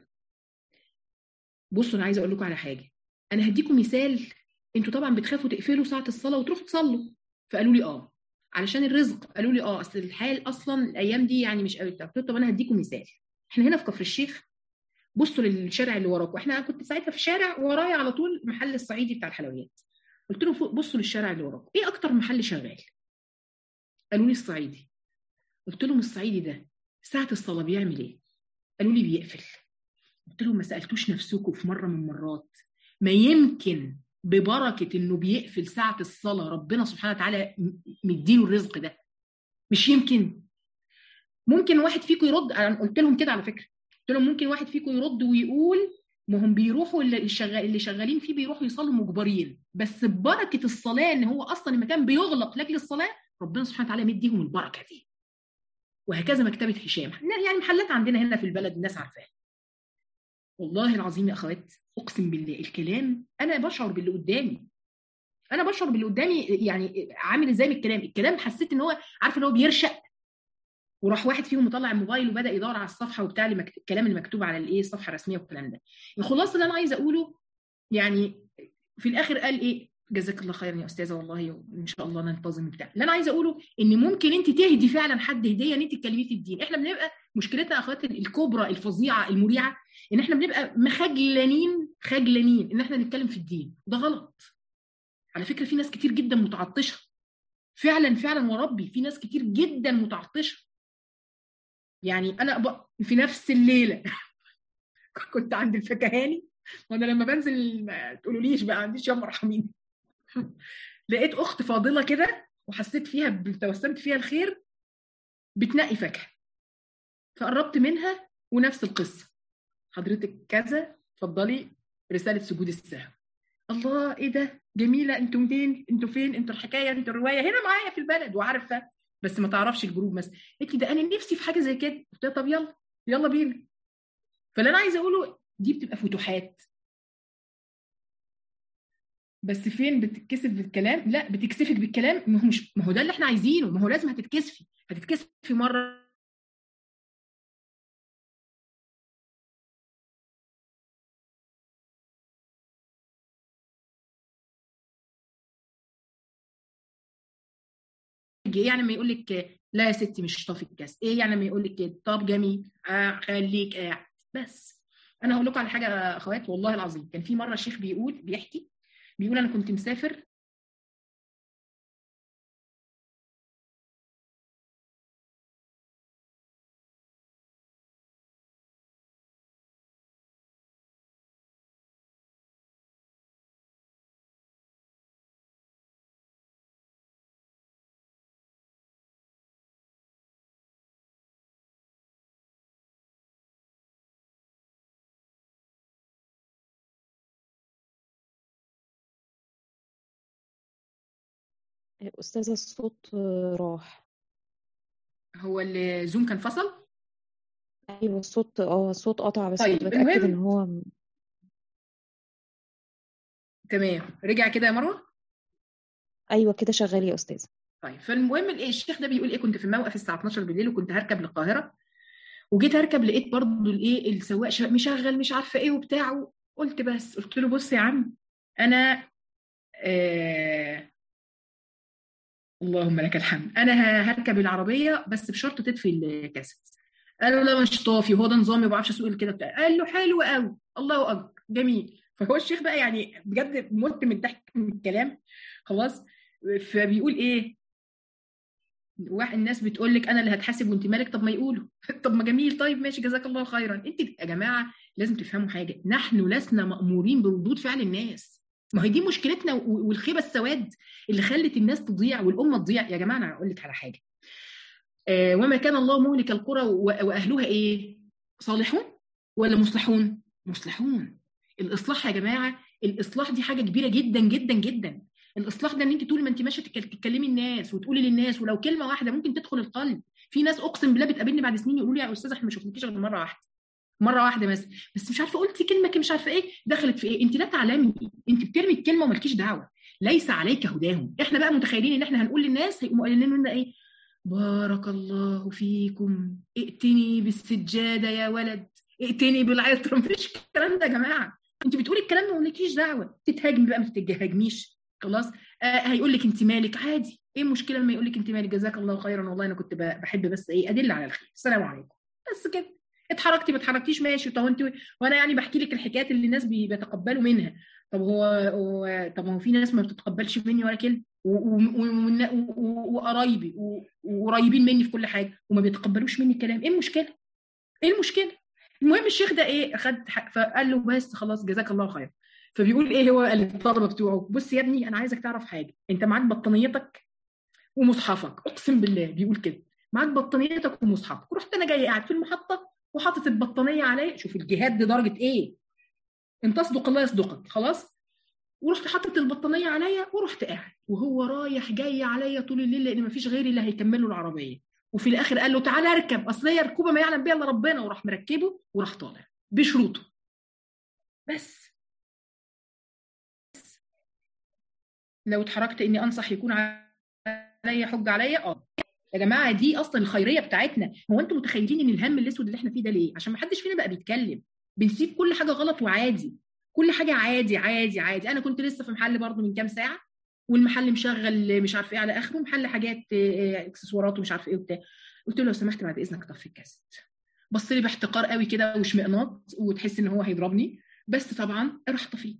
بصوا انا عايزه اقول لكم على حاجه انا هديكم مثال انتوا طبعا بتخافوا تقفلوا ساعه الصلاه وتروحوا تصلوا فقالوا لي اه علشان الرزق قالوا لي اه اصل الحال اصلا الايام دي يعني مش قوي قلت له طب انا هديكم مثال احنا هنا في كفر الشيخ بصوا للشارع اللي وراكم احنا كنت ساعتها في شارع ورايا على طول محل الصعيدي بتاع الحلويات قلت لهم فوق بصوا للشارع اللي وراكم ايه اكتر محل شغال قالوا لي الصعيدي قلت لهم الصعيدي ده ساعه الصلاه بيعمل ايه قالوا لي بيقفل قلت لهم ما سالتوش نفسكم في مره من المرات ما يمكن ببركه انه بيقفل ساعه الصلاه ربنا سبحانه وتعالى مديله الرزق ده مش يمكن ممكن واحد فيكم يرد انا قلت لهم كده على فكره قلت لهم ممكن واحد فيكم يرد ويقول ما هم بيروحوا اللي شغال اللي شغالين فيه بيروحوا يصلوا مجبرين بس ببركه الصلاه ان هو اصلا المكان بيغلق لاجل الصلاه ربنا سبحانه وتعالى مديهم البركه دي وهكذا مكتبه هشام يعني محلات عندنا هنا في البلد الناس عارفاها والله العظيم يا اخوات اقسم بالله الكلام انا بشعر باللي قدامي انا بشعر باللي قدامي يعني عامل ازاي من الكلام الكلام حسيت ان هو عارف ان هو بيرشق وراح واحد فيهم مطلع الموبايل وبدا يدور على الصفحه وبتاع المكت... الكلام اللي مكتوب على الايه الصفحه الرسميه والكلام ده الخلاصه اللي انا عايزه اقوله يعني في الاخر قال ايه جزاك الله خيرا يا استاذه والله وان شاء الله ننتظم بتاع اللي انا عايزه اقوله ان ممكن انت تهدي فعلا حد هديه ان انت تتكلمي في الدين احنا بنبقى مشكلتنا يا اخواتي الكبرى الفظيعه المريعه ان احنا بنبقى مخجلانين خجلانين ان احنا نتكلم في الدين ده غلط على فكره في ناس كتير جدا متعطشه فعلا فعلا وربي في ناس كتير جدا متعطشه يعني انا في نفس الليله كنت عند الفكهاني وانا لما بنزل ما تقولوليش بقى عنديش يوم ارحميني لقيت اخت فاضله كده وحسيت فيها توسمت فيها الخير بتنقي فاكهه فقربت منها ونفس القصه حضرتك كذا اتفضلي رساله سجود السهو الله ايه ده جميله انتوا منين انتوا فين انتوا الحكايه انتوا الروايه هنا معايا في البلد وعارفه بس ما تعرفش الجروب مثلا قلت ده انا نفسي في حاجه زي كده قلت لها طب يلا يلا بينا فاللي انا عايزه اقوله دي بتبقى فتوحات بس فين بتتكسف بالكلام لا بتكسفك بالكلام ما هو مش ما هو ده اللي احنا عايزينه ما هو لازم هتتكسفي هتتكسفي مره ايه يعني ما يقول لك لا يا ستي مش طافي الكاس ايه يعني ما يقول لك كده طب جميل آه خليك قاعد بس انا هقول لكم على حاجه يا اخوات والله العظيم كان في مره الشيخ بيقول بيحكي بيقول انا كنت مسافر أستاذة الصوت راح هو الزوم كان فصل أيوة الصوت اه الصوت قطع بس طيب كنت بتأكد إن المهم هو تمام رجع كده يا مروه أيوة كده شغال يا أستاذة طيب فالمهم الايه الشيخ ده بيقول ايه كنت في الموقف الساعه 12 بالليل وكنت هركب للقاهره وجيت اركب لقيت برضه الايه السواق شا- مشغل مش عارفه ايه وبتاع قلت بس قلت له بص يا عم انا آه اللهم لك الحمد انا ه- هركب العربيه بس بشرط تطفي الكاسيت قال له لا مش طافي وهو ده نظامي ما بعرفش اسوق كده بتاع قال له حلو قوي الله اكبر جميل فهو الشيخ بقى يعني بجد مت من الضحك من الكلام خلاص فبيقول ايه واحد الناس بتقول لك انا اللي هتحاسب وانت مالك طب ما يقولوا طب ما جميل طيب ماشي جزاك الله خيرا انت يا جماعه لازم تفهموا حاجه نحن لسنا مامورين بردود فعل الناس ما هي دي مشكلتنا و- والخيبه السواد اللي خلت الناس تضيع والامه تضيع يا جماعه انا هقول لك على حاجه آه، وما كان الله مهلك القرى و- واهلها ايه صالحون ولا مصلحون مصلحون الاصلاح يا جماعه الاصلاح دي حاجه كبيره جدا جدا جدا الاصلاح ده ان انت طول ما انت ماشيه تك- تتكلمي الناس وتقولي للناس ولو كلمه واحده ممكن تدخل القلب في ناس اقسم بالله بتقابلني بعد سنين يقولوا لي يا استاذ احنا ما شفناكيش غير مره واحده مره واحده بس بس مش عارفه قلتي كلمه كده مش عارفه ايه دخلت في ايه انت لا تعلمي انت بترمي الكلمه ومالكيش دعوه ليس عليك هداهم احنا بقى متخيلين ان احنا هنقول للناس هيقوموا قايلين لنا ايه بارك الله فيكم ائتني بالسجاده يا ولد ائتني بالعطر مفيش الكلام ده يا جماعه انت بتقولي الكلام ده ومالكيش دعوه تتهاجمي بقى ما تتهاجميش خلاص آه هيقول لك انت مالك عادي ايه المشكله لما يقول لك انت مالك جزاك الله خيرا والله انا كنت ب- بحب بس ايه ادل على الخير السلام عليكم بس كده اتحركتي ما اتحركتيش ماشي طب انت وانا يعني بحكي لك الحكايات اللي الناس بي- بيتقبلوا منها طب هو, هو طب هو في ناس ما بتتقبلش مني ولا كلمه و- و- و- و- و- وقرايبي و- وقريبين مني في كل حاجه وما بيتقبلوش مني الكلام ايه المشكله؟ ايه المشكله؟ المهم الشيخ ده ايه خد حق- فقال له بس خلاص جزاك الله خير فبيقول ايه هو للطلبه بتوعه بص يا ابني انا عايزك تعرف حاجه انت معاك بطانيتك ومصحفك اقسم بالله بيقول كده معاك بطانيتك ومصحفك ورحت انا جاي قاعد في المحطه وحاطط البطانيه عليا شوف الجهاد دي درجه ايه ان تصدق الله يصدقك خلاص ورحت حاطط البطانيه عليا ورحت قاعد وهو رايح جاي عليا طول الليل لان مفيش غيري اللي هيكمل له العربيه وفي الاخر قال له تعالى اركب اصل هي ركوبه ما يعلم بها الا ربنا وراح مركبه وراح طالع بشروطه بس بس. لو اتحركت اني انصح يكون عليا حجه عليا اه يا جماعه دي اصلا الخيريه بتاعتنا هو انتم متخيلين ان الهم الاسود اللي احنا فيه ده ليه عشان ما حدش فينا بقى بيتكلم بنسيب كل حاجه غلط وعادي كل حاجه عادي عادي عادي انا كنت لسه في محل برضو من كام ساعه والمحل مشغل مش عارف ايه على اخره محل حاجات آه، اكسسوارات ومش عارف ايه وبتاع قلت له لو سمحت بعد اذنك طفي الكاسيت بص لي باحتقار قوي كده واشمئناط وتحس ان هو هيضربني بس طبعا راح طفي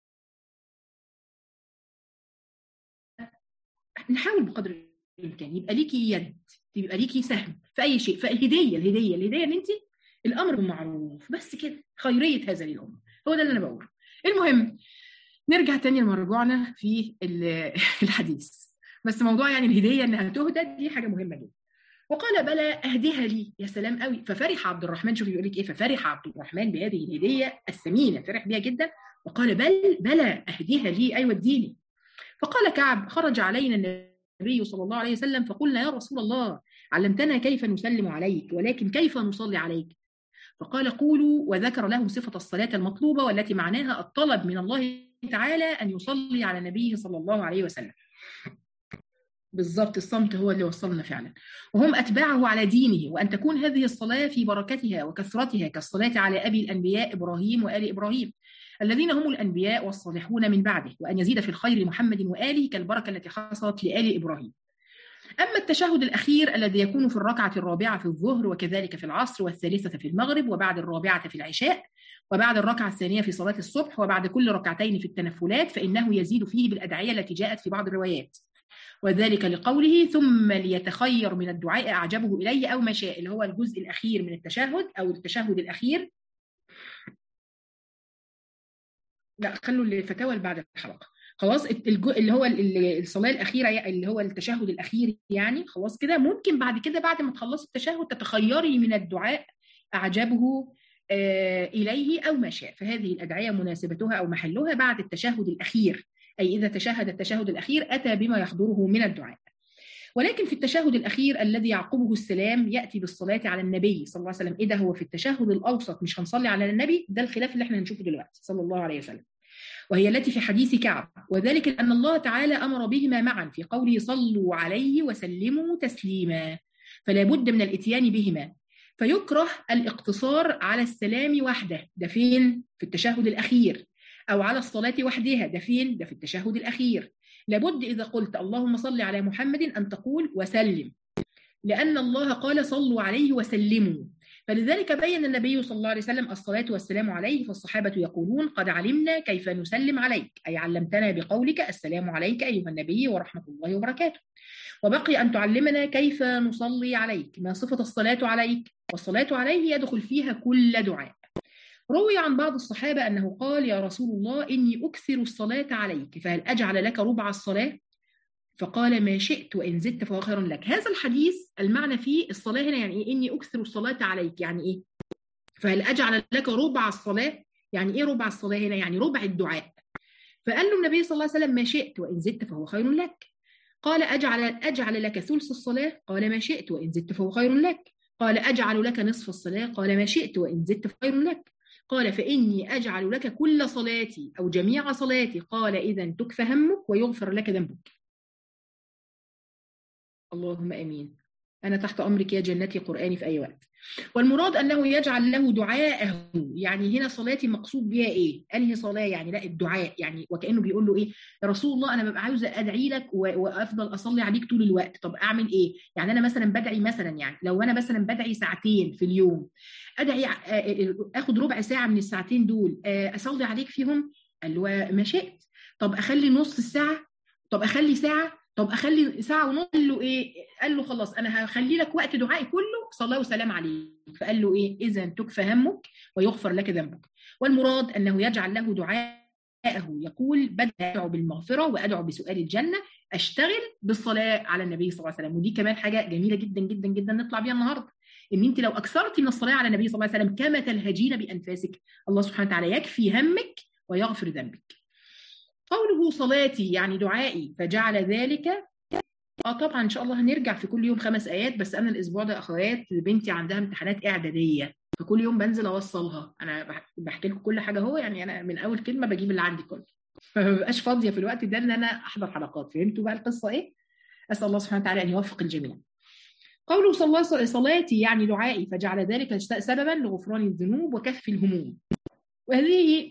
نحاول بقدر الامكان يبقى ليكي يد يبقى ليكي سهم في اي شيء فالهديه الهديه الهديه ان انت الامر بالمعروف بس كده خيريه هذا للامه هو ده اللي انا بقوله المهم نرجع تاني لمرجوعنا في ال- الحديث بس موضوع يعني الهديه انها تهدى دي حاجه مهمه جدا وقال بلى اهدها لي يا سلام قوي ففرح عبد الرحمن شوف يقول لك ايه ففرح عبد الرحمن بهذه الهديه الثمينه فرح بها جدا وقال بل بلى اهدها لي ايوه اديني فقال كعب خرج علينا النبي صلى الله عليه وسلم فقلنا يا رسول الله علمتنا كيف نسلم عليك ولكن كيف نصلي عليك فقال قولوا وذكر لهم صفة الصلاة المطلوبة والتي معناها الطلب من الله تعالى أن يصلي على نبيه صلى الله عليه وسلم بالضبط الصمت هو اللي وصلنا فعلا وهم أتباعه على دينه وأن تكون هذه الصلاة في بركتها وكثرتها كالصلاة على أبي الأنبياء إبراهيم وآل إبراهيم الذين هم الأنبياء والصالحون من بعده وأن يزيد في الخير لمحمد وآله كالبركة التي حصلت لآل إبراهيم أما التشهد الأخير الذي يكون في الركعة الرابعة في الظهر وكذلك في العصر والثالثة في المغرب وبعد الرابعة في العشاء وبعد الركعة الثانية في صلاة الصبح وبعد كل ركعتين في التنفلات فإنه يزيد فيه بالأدعية التي جاءت في بعض الروايات وذلك لقوله ثم ليتخير من الدعاء أعجبه إليه أو ما شاء اللي هو الجزء الأخير من التشهد أو التشهد الأخير لا خلوا الفتاوى اللي بعد الحلقة خلاص الجو... اللي هو ال- الصلاة الأخيرة يعني اللي هو التشهد الأخير يعني خلاص كده ممكن بعد كده بعد ما تخلصي التشهد تتخيري من الدعاء أعجبه آه، إليه أو ما شاء فهذه الأدعية مناسبتها أو محلها بعد التشهد الأخير أي إذا تشهد التشهد الأخير أتى بما يحضره من الدعاء ولكن في التشهد الأخير الذي يعقبه السلام يأتي بالصلاة على النبي صلى الله عليه وسلم إيه ده هو في التشهد الأوسط مش هنصلي على النبي ده الخلاف اللي احنا هنشوفه دلوقتي صلى الله عليه وسلم وهي التي في حديث كعب وذلك لأن الله تعالى أمر بهما معا في قوله صلوا عليه وسلموا تسليما فلا بد من الاتيان بهما فيكره الاقتصار على السلام وحده ده فين في التشهد الأخير أو على الصلاة وحدها ده فين ده في التشهد الأخير لابد إذا قلت اللهم صل على محمد أن تقول وسلم لأن الله قال صلوا عليه وسلموا فلذلك بين النبي صلى الله عليه وسلم الصلاة والسلام عليه فالصحابة يقولون قد علمنا كيف نسلم عليك أي علمتنا بقولك السلام عليك أيها النبي ورحمة الله وبركاته وبقي أن تعلمنا كيف نصلي عليك ما صفة الصلاة عليك والصلاة عليه يدخل فيها كل دعاء روي عن بعض الصحابة أنه قال يا رسول الله إني أكثر الصلاة عليك فهل أجعل لك ربع الصلاة فقال ما شئت وإن زدت فهو خير لك هذا الحديث المعنى فيه الصلاة هنا يعني إيه إني أكثر الصلاة عليك يعني إيه فهل أجعل لك ربع الصلاة يعني إيه ربع الصلاة هنا يعني ربع الدعاء فقال له النبي صلى الله عليه وسلم ما شئت وإن زدت فهو خير لك قال أجعل أجعل لك ثلث الصلاة قال ما شئت وإن زدت فهو خير لك قال أجعل لك نصف الصلاة قال ما شئت وإن زدت فخير لك قال فإني أجعل لك كل صلاتي أو جميع صلاتي قال إذا تكفى همك ويغفر لك ذنبك اللهم امين انا تحت امرك يا جنتي قراني في اي وقت والمراد انه يجعل له دعاءه يعني هنا صلاتي مقصود بها ايه انهي صلاه يعني لا الدعاء يعني وكانه بيقول له ايه يا رسول الله انا ببقى عاوزه ادعي لك وافضل اصلي عليك طول الوقت طب اعمل ايه يعني انا مثلا بدعي مثلا يعني لو انا مثلا بدعي ساعتين في اليوم ادعي اخد ربع ساعه من الساعتين دول اصلي عليك فيهم قال له ما شئت طب اخلي نص الساعه طب اخلي ساعه طب اخلي ساعه ونص قال له ايه قال له خلاص انا هخلي لك وقت دعائي كله صلاه وسلام عليك فقال له ايه اذا تكفى همك ويغفر لك ذنبك والمراد انه يجعل له دعاءه يقول بدأ أدعو بالمغفرة وأدعو بسؤال الجنة أشتغل بالصلاة على النبي صلى الله عليه وسلم ودي كمان حاجة جميلة جدا جدا جدا نطلع بيها النهاردة إن أنت لو أكثرتي من الصلاة على النبي صلى الله عليه وسلم كما تلهجين بأنفاسك الله سبحانه وتعالى يكفي همك ويغفر ذنبك قوله صلاتي يعني دعائي فجعل ذلك اه طبعا ان شاء الله هنرجع في كل يوم خمس ايات بس انا الاسبوع ده اخوات بنتي عندها امتحانات اعداديه فكل يوم بنزل اوصلها انا بحكي لكم كل حاجه اهو يعني انا من اول كلمه بجيب اللي عندي كله فما ببقاش فاضيه في الوقت ده ان انا احضر حلقات فهمتوا بقى القصه ايه اسال الله سبحانه وتعالى ان يوفق الجميع قوله صلى الله عليه صلاتي يعني دعائي فجعل ذلك سببا لغفران الذنوب وكف الهموم وهذه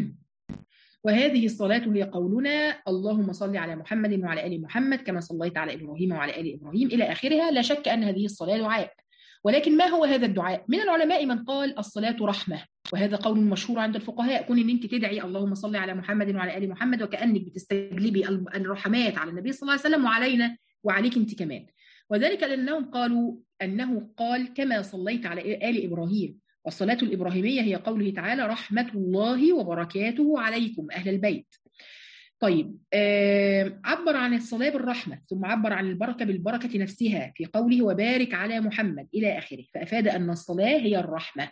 وهذه الصلاة هي قولنا اللهم صل على محمد وعلى آل محمد كما صليت على إبراهيم وعلى آل إبراهيم إلى آخرها لا شك أن هذه الصلاة دعاء ولكن ما هو هذا الدعاء؟ من العلماء من قال الصلاة رحمة وهذا قول مشهور عند الفقهاء كون ان انت تدعي اللهم صل على محمد وعلى ال محمد وكانك بتستجلبي الرحمات على النبي صلى الله عليه وسلم وعلينا وعليك انت كمان وذلك لانهم قالوا انه قال كما صليت على ال ابراهيم والصلاة الإبراهيمية هي قوله تعالى رحمة الله وبركاته عليكم أهل البيت طيب آه عبر عن الصلاة بالرحمة ثم عبر عن البركة بالبركة نفسها في قوله وبارك على محمد إلى آخره فأفاد أن الصلاة هي الرحمة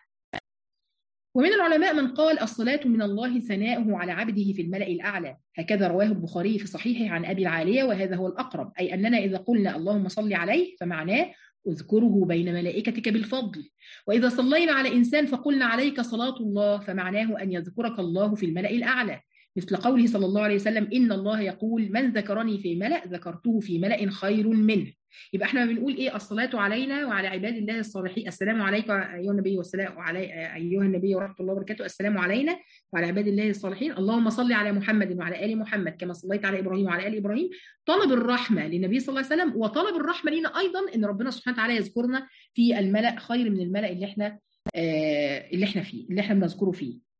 ومن العلماء من قال الصلاة من الله ثناؤه على عبده في الملأ الأعلى هكذا رواه البخاري في صحيحه عن أبي العالية وهذا هو الأقرب أي أننا إذا قلنا اللهم صل عليه فمعناه اذكره بين ملائكتك بالفضل وإذا صلينا على إنسان فقلنا عليك صلاة الله فمعناه أن يذكرك الله في الملأ الأعلى مثل قوله صلى الله عليه وسلم إن الله يقول من ذكرني في ملأ ذكرته في ملأ خير منه يبقى احنا بنقول ايه الصلاة علينا وعلى عباد الله الصالحين السلام عليك ايها النبي والسلام وعلي ايها النبي ورحمة الله وبركاته السلام علينا وعلى عباد الله الصالحين اللهم صل على محمد وعلى ال محمد كما صليت على ابراهيم وعلى ال ابراهيم طلب الرحمة للنبي صلى الله عليه وسلم وطلب الرحمة لنا ايضا ان ربنا سبحانه وتعالى يذكرنا في الملأ خير من الملأ اللي احنا آه اللي احنا فيه اللي احنا بنذكره فيه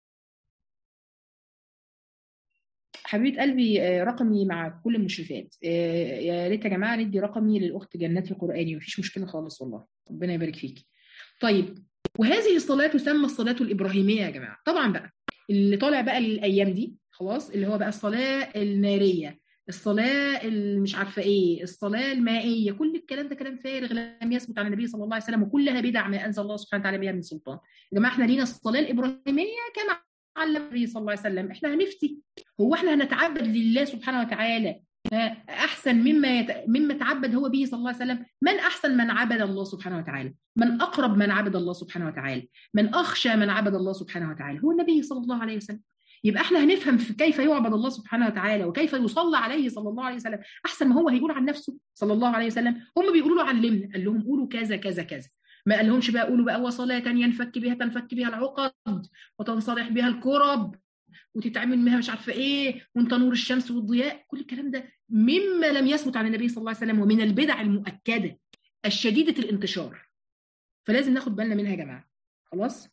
حبيبه قلبي رقمي مع كل المشرفات يا ريت يا جماعه ندي رقمي للاخت جنتي قراني مفيش مشكله خالص والله ربنا يبارك فيكي طيب وهذه الصلاه تسمى الصلاه الابراهيميه يا جماعه طبعا بقى اللي طالع بقى الايام دي خلاص اللي هو بقى الصلاه الناريه الصلاه مش عارفه ايه الصلاه المائيه كل الكلام ده كلام فارغ لم يثبت عن النبي صلى الله عليه وسلم وكلها بدع ما انزل الله سبحانه وتعالى بها من سلطان يا جماعه احنا لينا الصلاه الابراهيميه كما علم النبي صلى الله عليه وسلم احنا هنفتي هو احنا هنتعبد لله سبحانه وتعالى احسن مما يت... مما تعبد هو به صلى الله عليه وسلم من احسن من عبد الله سبحانه وتعالى من اقرب من عبد الله سبحانه وتعالى من اخشى من عبد الله سبحانه وتعالى هو النبي صلى الله عليه وسلم يبقى احنا هنفهم في كيف يعبد الله سبحانه وتعالى وكيف يصلى عليه صلى الله عليه وسلم احسن ما هو هيقول عن نفسه صلى الله عليه وسلم هم بيقولوا له علمنا قال لهم قولوا كذا كذا كذا ما قال لهمش بقى قولوا بقى وصلاة ينفك بها تنفك بها العقد وتنصلح بها الكرب وتتعمل بها مش عارفه ايه وانت نور الشمس والضياء كل الكلام ده مما لم يثبت عن النبي صلى الله عليه وسلم ومن البدع المؤكده الشديده الانتشار فلازم ناخد بالنا منها يا جماعه خلاص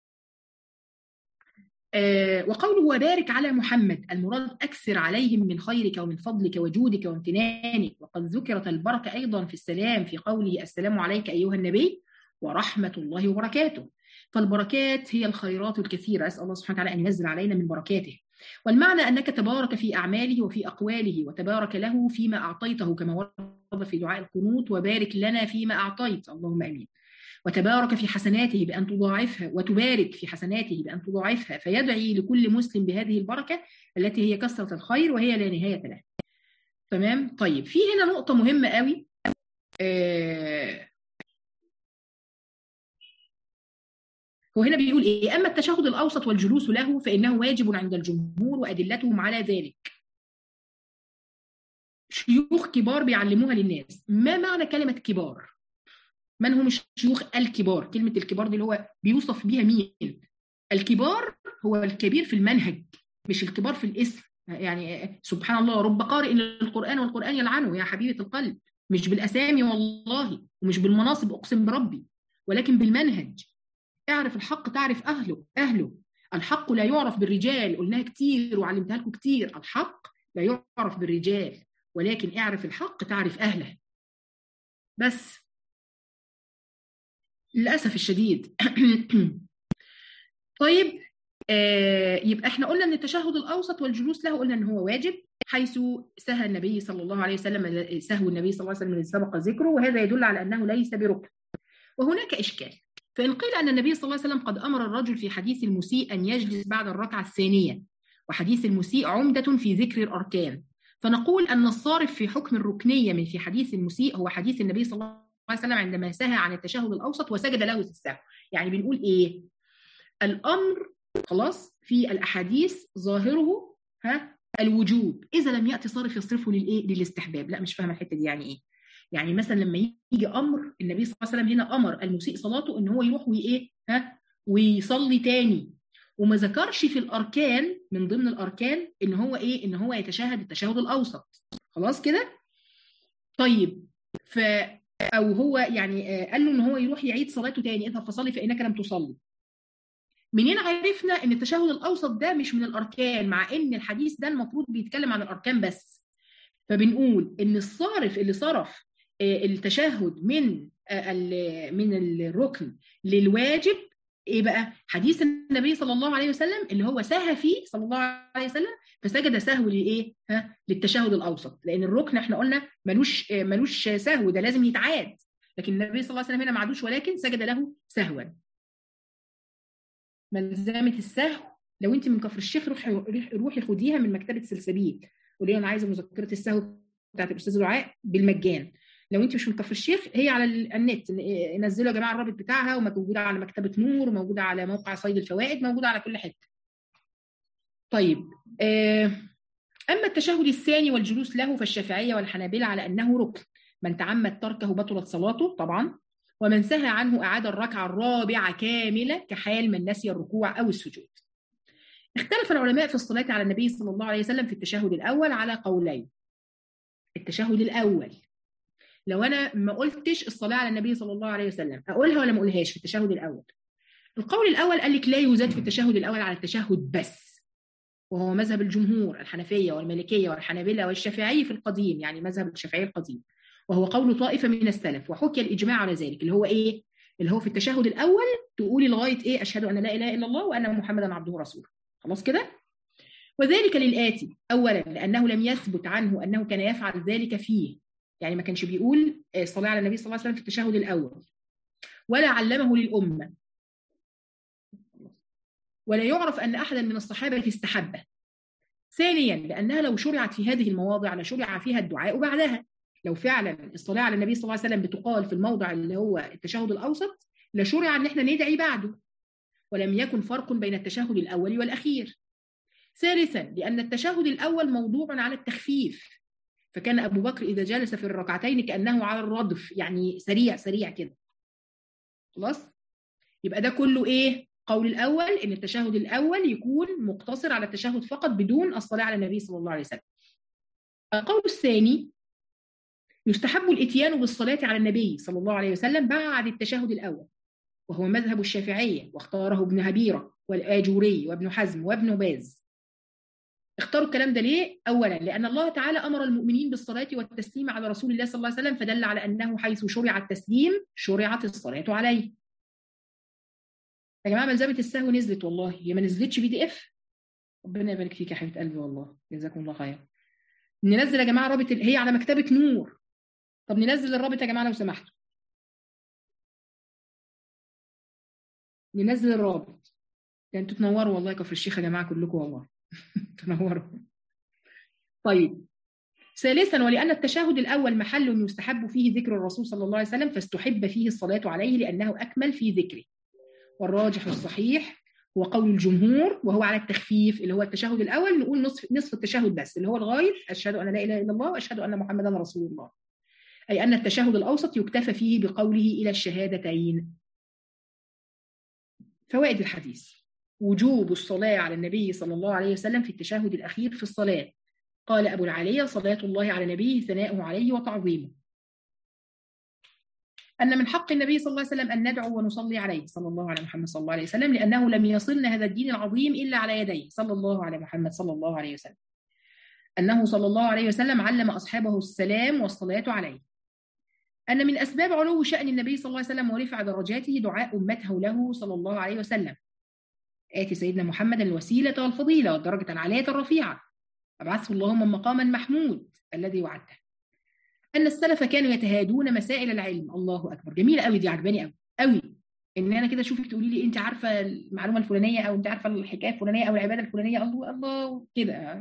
آه وقوله وبارك على محمد المراد أكثر عليهم من خيرك ومن فضلك وجودك وامتنانك وقد ذكرت البركة أيضا في السلام في قوله السلام عليك أيها النبي ورحمة الله وبركاته فالبركات هي الخيرات الكثيرة أسأل الله سبحانه وتعالى أن ينزل علينا من بركاته والمعنى أنك تبارك في أعماله وفي أقواله وتبارك له فيما أعطيته كما ورد في دعاء القنوت وبارك لنا فيما أعطيت اللهم أمين وتبارك في حسناته بأن تضاعفها وتبارك في حسناته بأن تضاعفها فيدعي لكل مسلم بهذه البركة التي هي كثرة الخير وهي لا نهاية لها تمام طيب في هنا نقطة مهمة قوي آه هو هنا بيقول ايه اما التشهد الاوسط والجلوس له فانه واجب عند الجمهور وادلتهم على ذلك شيوخ كبار بيعلموها للناس ما معنى كلمه كبار من هم الشيوخ الكبار كلمه الكبار دي اللي هو بيوصف بيها مين الكبار هو الكبير في المنهج مش الكبار في الاسم يعني سبحان الله رب قارئ للقران والقران يلعنه يا حبيبه القلب مش بالاسامي والله ومش بالمناصب اقسم بربي ولكن بالمنهج اعرف الحق تعرف اهله اهله الحق لا يعرف بالرجال قلناها كتير وعلمتها لكم كتير الحق لا يعرف بالرجال ولكن اعرف الحق تعرف اهله بس للاسف الشديد طيب آه يبقى احنا قلنا ان التشهد الاوسط والجلوس له قلنا ان هو واجب حيث سهى النبي صلى الله عليه وسلم سهو النبي صلى الله عليه وسلم الذي سبق ذكره وهذا يدل على انه ليس بركن وهناك اشكال فإن قيل أن النبي صلى الله عليه وسلم قد أمر الرجل في حديث المسيء أن يجلس بعد الركعة الثانية وحديث المسيء عمدة في ذكر الأركان فنقول أن الصارف في حكم الركنية من في حديث المسيء هو حديث النبي صلى الله عليه وسلم عندما سهى عن التشهد الأوسط وسجد له في السهو يعني بنقول إيه الأمر خلاص في الأحاديث ظاهره ها الوجوب إذا لم يأتي صارف يصرفه للإيه للاستحباب لا مش فاهمة الحتة دي يعني إيه يعني مثلا لما يجي امر النبي صلى الله عليه وسلم هنا امر المسيء صلاته ان هو يروح وايه ها ويصلي تاني وما ذكرش في الاركان من ضمن الاركان ان هو ايه ان هو يتشهد التشهد الاوسط خلاص كده طيب ف او هو يعني قال له ان هو يروح يعيد صلاته تاني اذهب فصلي فانك لم تصلي منين عرفنا ان التشهد الاوسط ده مش من الاركان مع ان الحديث ده المفروض بيتكلم عن الاركان بس فبنقول ان الصارف اللي صرف التشهد من من الركن للواجب ايه بقى حديث النبي صلى الله عليه وسلم اللي هو سهى فيه صلى الله عليه وسلم فسجد سهو لايه ها للتشهد الاوسط لان الركن احنا قلنا ملوش ملوش سهو ده لازم يتعاد لكن النبي صلى الله عليه وسلم هنا ما عادوش ولكن سجد له سهوا ملزمه السهو لو انت من كفر الشيخ روحي روحي خديها من مكتبه سلسبيل قولي انا عايزه مذكره السهو بتاعت الاستاذ دعاء بالمجان لو انت مش من كفر الشيخ هي على النت نزلوا يا جماعه الرابط بتاعها وموجوده على مكتبه نور وموجوده على موقع صيد الفوائد موجوده على كل حته طيب اما التشهد الثاني والجلوس له فالشافعيه والحنابله على انه ركن من تعمد تركه بطلت صلاته طبعا ومن سهى عنه اعاد الركعه الرابعه كامله كحال من نسي الركوع او السجود اختلف العلماء في الصلاه على النبي صلى الله عليه وسلم في التشهد الاول على قولين التشهد الاول لو انا ما قلتش الصلاه على النبي صلى الله عليه وسلم اقولها ولا ما اقولهاش في التشهد الاول القول الاول قال لك لا يزاد في التشهد الاول على التشهد بس وهو مذهب الجمهور الحنفيه والمالكيه والحنابله والشافعي في القديم يعني مذهب الشافعي القديم وهو قول طائفه من السلف وحكي الاجماع على ذلك اللي هو ايه اللي هو في التشهد الاول تقولي لغايه ايه اشهد ان لا اله الا الله وان محمدا عبده ورسوله خلاص كده وذلك للآتي أولا لأنه لم يثبت عنه أنه كان يفعل ذلك فيه يعني ما كانش بيقول الصلاة على النبي صلى الله عليه وسلم في التشهد الأول ولا علمه للأمة ولا يعرف أن أحدا من الصحابة استحبه ثانيا لأنها لو شرعت في هذه المواضع لشرع فيها الدعاء بعدها لو فعلا الصلاة على النبي صلى الله عليه وسلم بتقال في الموضع اللي هو التشهد الأوسط لشرع أن احنا ندعي بعده ولم يكن فرق بين التشهد الأول والأخير ثالثا لأن التشهد الأول موضوع على التخفيف فكان أبو بكر إذا جلس في الركعتين كأنه على الردف يعني سريع سريع كده خلاص يبقى ده كله إيه قول الأول إن التشهد الأول يكون مقتصر على التشهد فقط بدون الصلاة على النبي صلى الله عليه وسلم القول الثاني يستحب الاتيان بالصلاة على النبي صلى الله عليه وسلم بعد التشهد الأول وهو مذهب الشافعية واختاره ابن هبيرة والآجوري وابن حزم وابن باز اختاروا الكلام ده ليه؟ أولا لأن الله تعالى أمر المؤمنين بالصلاة والتسليم على رسول الله صلى الله عليه وسلم فدل على أنه حيث شرع التسليم شرعت الصلاة عليه يا جماعه ملزمه السهو نزلت والله هي ما نزلتش بي دي اف ربنا يبارك فيك يا حبيبه قلبي والله جزاكم الله خير ننزل يا جماعه رابط ال- هي على مكتبه نور طب ننزل الرابط يا جماعه لو سمحتوا ننزل الرابط ده انتوا تنوروا والله كفر الشيخ يا جماعه كلكم والله تنوروا طيب ثالثا ولأن التشهد الأول محل يستحب فيه ذكر الرسول صلى الله عليه وسلم فاستحب فيه الصلاة عليه لأنه أكمل في ذكره والراجح الصحيح هو قول الجمهور وهو على التخفيف اللي هو التشهد الأول نقول نصف نصف التشهد بس اللي هو الغاية أشهد أن لا إله إلا الله وأشهد أن محمدا رسول الله أي أن التشهد الأوسط يكتفى فيه بقوله إلى الشهادتين فوائد الحديث وجوب الصلاة على النبي صلى الله عليه وسلم في التشهد الأخير في الصلاة قال أبو العالية صلاة الله على نبيه ثناؤه عليه وتعظيمه أن من حق النبي صلى الله عليه وسلم أن ندعو ونصلي عليه صلى الله على محمد صلى الله عليه وسلم لأنه لم يصلنا هذا الدين العظيم إلا على يديه صلى الله على محمد صلى الله عليه وسلم أنه صلى الله عليه وسلم علم أصحابه السلام والصلاة عليه أن من أسباب علو شأن النبي صلى الله عليه وسلم ورفع درجاته دعاء أمته له صلى الله عليه وسلم آتي سيدنا محمد الوسيلة والفضيلة والدرجة العالية الرفيعة أبعثه اللهم مقاما محمود الذي وعدته أن السلف كانوا يتهادون مسائل العلم الله أكبر جميلة قوي دي عجباني قوي قوي إن أنا كده أشوفك تقولي لي أنت عارفة المعلومة الفلانية أو أنت عارفة الحكاية الفلانية أو العبادة الفلانية الله الله كده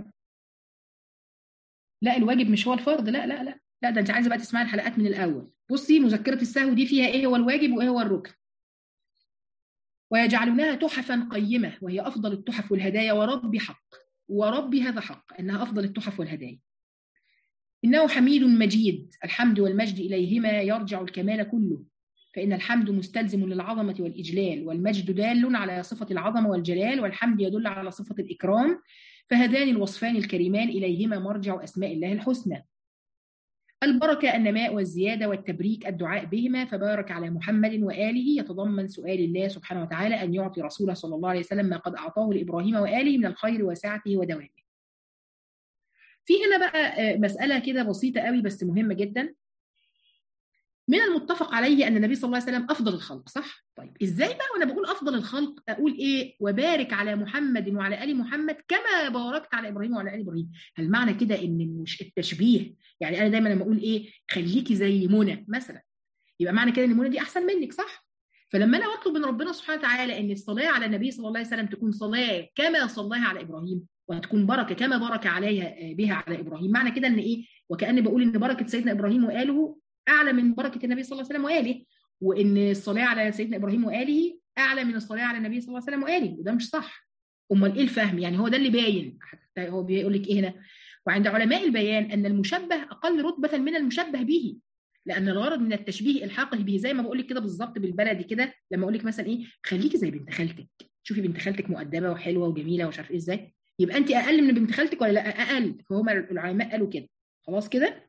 لا الواجب مش هو الفرض لا لا لا لا ده أنت عايزة بقى تسمعي الحلقات من الأول بصي مذكرة السهو دي فيها إيه هو الواجب وإيه هو الركن ويجعلونها تحفا قيمة وهي أفضل التحف والهدايا ورب حق ورب هذا حق أنها أفضل التحف والهدايا إنه حميد مجيد الحمد والمجد إليهما يرجع الكمال كله فإن الحمد مستلزم للعظمة والإجلال والمجد دال على صفة العظمة والجلال والحمد يدل على صفة الإكرام فهذان الوصفان الكريمان إليهما مرجع أسماء الله الحسنى البركة النماء والزيادة والتبريك الدعاء بهما فبارك على محمد وآله يتضمن سؤال الله سبحانه وتعالى أن يعطي رسوله صلى الله عليه وسلم ما قد أعطاه لإبراهيم وآله من الخير وسعته ودوامه في هنا بقى مسألة كده بسيطة قوي بس مهمة جدا من المتفق عليه أن النبي صلى الله عليه وسلم أفضل الخلق صح؟ طيب إزاي بقى وأنا بقول أفضل الخلق أقول إيه وبارك على محمد وعلى آل محمد كما باركت على إبراهيم وعلى آل إبراهيم هل معنى كده إن مش التشبيه يعني أنا دايما لما أقول إيه خليكي زي منى مثلا يبقى معنى كده إن منى دي أحسن منك صح؟ فلما أنا أطلب من ربنا سبحانه وتعالى إن الصلاة على النبي صلى الله عليه وسلم تكون صلاة كما صلاها على إبراهيم وتكون بركه كما برك عليها بها على ابراهيم معنى كده ان ايه وكاني بقول ان بركه سيدنا ابراهيم واله اعلى من بركه النبي صلى الله عليه وسلم واله وان الصلاه على سيدنا ابراهيم واله اعلى من الصلاه على النبي صلى الله عليه وسلم واله وده مش صح امال ايه الفهم يعني هو ده اللي باين حتى هو بيقول لك ايه هنا وعند علماء البيان ان المشبه اقل رتبه من المشبه به لان الغرض من التشبيه الحاقه به زي ما بقول لك كده بالظبط بالبلدي كده لما اقول لك مثلا ايه خليكي زي بنت خالتك شوفي بنت خالتك مؤدبه وحلوه وجميله ومش عارف ايه ازاي يبقى انت اقل من بنت خالتك ولا لا اقل فهم العلماء قالوا كده خلاص كده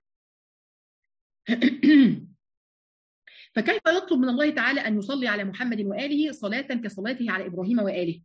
فكيف يطلب من الله تعالى ان يصلي على محمد واله صلاه كصلاته على ابراهيم واله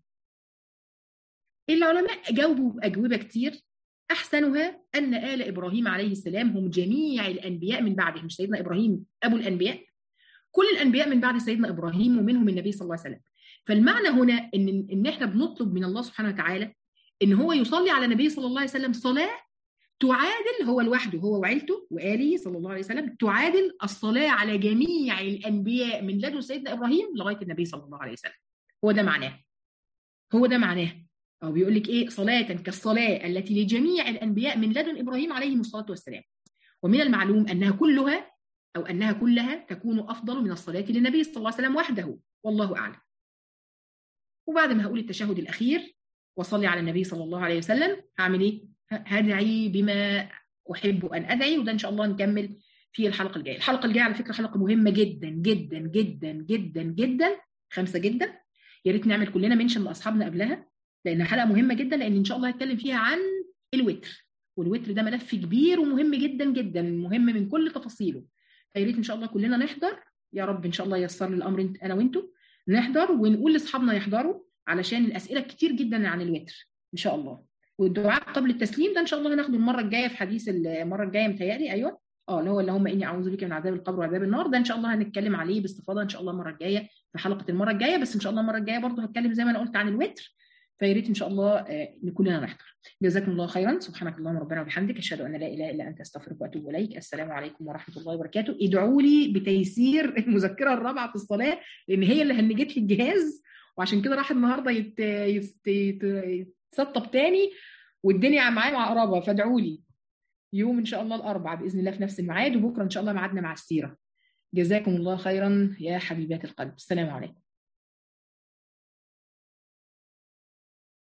العلماء جاوبوا باجوبه كتير احسنها ان ال ابراهيم عليه السلام هم جميع الانبياء من بعده مش سيدنا ابراهيم ابو الانبياء كل الانبياء من بعد سيدنا ابراهيم ومنهم النبي صلى الله عليه وسلم فالمعنى هنا ان ان احنا بنطلب من الله سبحانه وتعالى ان هو يصلي على النبي صلى الله عليه وسلم صلاه تعادل هو لوحده هو وعيلته واله صلى الله عليه وسلم تعادل الصلاه على جميع الانبياء من لدن سيدنا ابراهيم لغايه النبي صلى الله عليه وسلم هو ده معناه هو ده معناه او بيقول لك ايه صلاه كالصلاه التي لجميع الانبياء من لدن ابراهيم عليهم الصلاه والسلام ومن المعلوم انها كلها او انها كلها تكون افضل من الصلاه للنبي صلى الله عليه وسلم وحده والله اعلم وبعد ما هقول التشهد الاخير وصلي على النبي صلى الله عليه وسلم هعمل ايه؟ هدعي بما احب ان ادعي وده ان شاء الله نكمل في الحلقه الجايه، الحلقه الجايه على فكره حلقه مهمه جدا جدا جدا جدا جدا خمسه جدا يا ريت نعمل كلنا منشن لاصحابنا قبلها لانها حلقه مهمه جدا لان ان شاء الله هتكلم فيها عن الوتر والوتر ده ملف كبير ومهم جدا جدا مهم من كل تفاصيله فيا ريت ان شاء الله كلنا نحضر يا رب ان شاء الله ييسر لي الامر انا وانتم نحضر ونقول لاصحابنا يحضروا علشان الاسئله كتير جدا عن الوتر ان شاء الله والدعاء قبل التسليم ده ان شاء الله هناخده المره الجايه في حديث المره الجايه متهيألي ايوه اه اللي هو اللهم اني اعوذ بك من عذاب القبر وعذاب النار ده ان شاء الله هنتكلم عليه باستفاضه ان شاء الله المره الجايه في حلقه المره الجايه بس ان شاء الله المره الجايه برضه هتكلم زي ما انا قلت عن الوتر فيا ريت ان شاء الله آه، كلنا نحضر جزاكم الله خيرا سبحانك اللهم ربنا وبحمدك اشهد ان لا اله الا انت استغفرك واتوب اليك السلام عليكم ورحمه الله وبركاته ادعوا لي بتيسير المذكره الرابعه في الصلاه لان هي اللي هنجت لي الجهاز وعشان كده راح النهارده يت... يت... يت... يتسطب تاني والدنيا معايا مع قرابه فادعوا لي يوم ان شاء الله الاربعاء باذن الله في نفس الميعاد وبكره ان شاء الله ميعادنا مع السيره جزاكم الله خيرا يا حبيبات القلب السلام عليكم